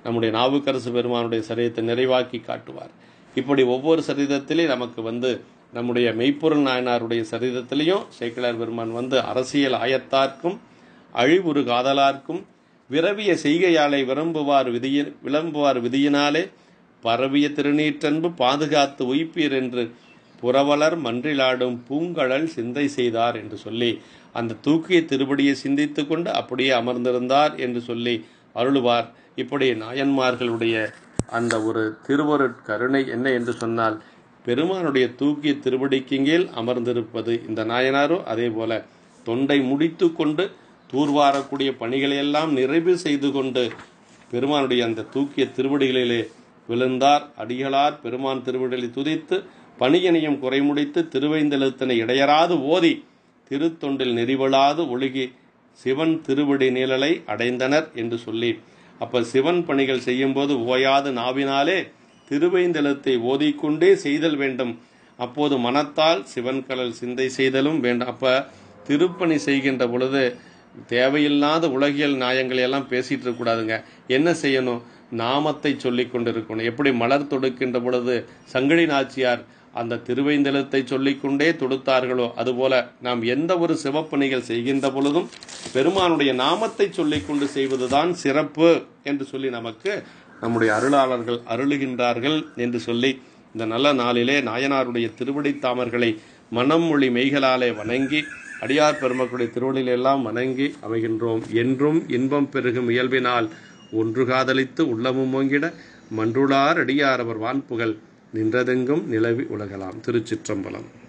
நம்முடைய நாவுக்கரசு பெருமானுடைய சரீரத்தை நிறைவாக்கி காட்டுவார் இப்படி ஒவ்வொரு சரீரத்திலே நமக்கு வந்து நம்முடைய மெய்ப்பொருள் நாயனாருடைய சரீரத்திலையும் சேக்கிழார் பெருமான் வந்து அரசியல் ஆயத்தார்க்கும் அழிவுறு காதலார்க்கும் விரவிய செய்கையாலை விரும்புவார் விதிய விளம்புவார் விதியினாலே பரவிய திருநீற்றன்பு பாதுகாத்து உயிப்பீர் என்று புறவலர் மன்றிலாடும் பூங்கழல் சிந்தை செய்தார் என்று சொல்லி அந்த தூக்கிய திருப்படியை சிந்தித்து கொண்டு அப்படியே அமர்ந்திருந்தார் என்று சொல்லி அருளுவார் இப்படி நாயன்மார்களுடைய அந்த ஒரு திருவருட் கருணை என்ன என்று சொன்னால் பெருமானுடைய தூக்கிய திருவடிக்கிங்கேல் அமர்ந்திருப்பது இந்த நாயனாரும் அதே போல தொண்டை முடித்து கொண்டு தூர்வாரக்கூடிய பணிகளையெல்லாம் நிறைவு செய்து கொண்டு பெருமானுடைய அந்த தூக்கிய திருவடிகளிலே விழுந்தார் அடிகளார் பெருமான் திருவடிகளை துதித்து பணியனையும் குறைமுடித்து திருவைந்தெழுத்தனை இடையராது ஓதி திருத்தொண்டில் நெறிவளாது ஒழுகி சிவன் திருவடி நீழலை அடைந்தனர் என்று சொல்லி அப்ப சிவன் பணிகள் செய்யும்போது ஓயாது நாவினாலே திருவைந்தெழுத்தை ஓதிக்கொண்டே செய்தல் வேண்டும் அப்போது மனத்தால் சிவன் கடல் சிந்தை செய்தலும் வேண்டும் அப்ப திருப்பணி செய்கின்ற பொழுது தேவையில்லாத உலகியல் நியாயங்களை எல்லாம் பேசிட்டு இருக்கக்கூடாதுங்க என்ன செய்யணும் நாமத்தை சொல்லிக் கொண்டிருக்கணும் எப்படி மலர் தொடுக்கின்ற பொழுது சங்கிலி நாச்சியார் அந்த திருவைந்தெழுத்தை சொல்லிக்கொண்டே தொடுத்தார்களோ அதுபோல நாம் எந்த ஒரு சிவப்பணிகள் செய்கின்ற பொழுதும் பெருமானுடைய நாமத்தை சொல்லிக்கொண்டு செய்வதுதான் சிறப்பு என்று சொல்லி நமக்கு நம்முடைய அருளாளர்கள் அருளுகின்றார்கள் என்று சொல்லி இந்த நல்ல நாளிலே நாயனாருடைய திருவடி தாமர்களை மனம் மொழி மெய்களாலே வணங்கி அடியார் பெருமக்களுடைய திருவடியிலெல்லாம் வணங்கி அமைகின்றோம் என்றும் இன்பம் பெருகும் இயல்பினால் ஒன்று காதலித்து உள்ளமும் ஓங்கிட மன்றுளார் அடியார் அவர் வான்புகள் நின்றதெங்கும் நிலவி உலகலாம் திருச்சிற்றம்பலம்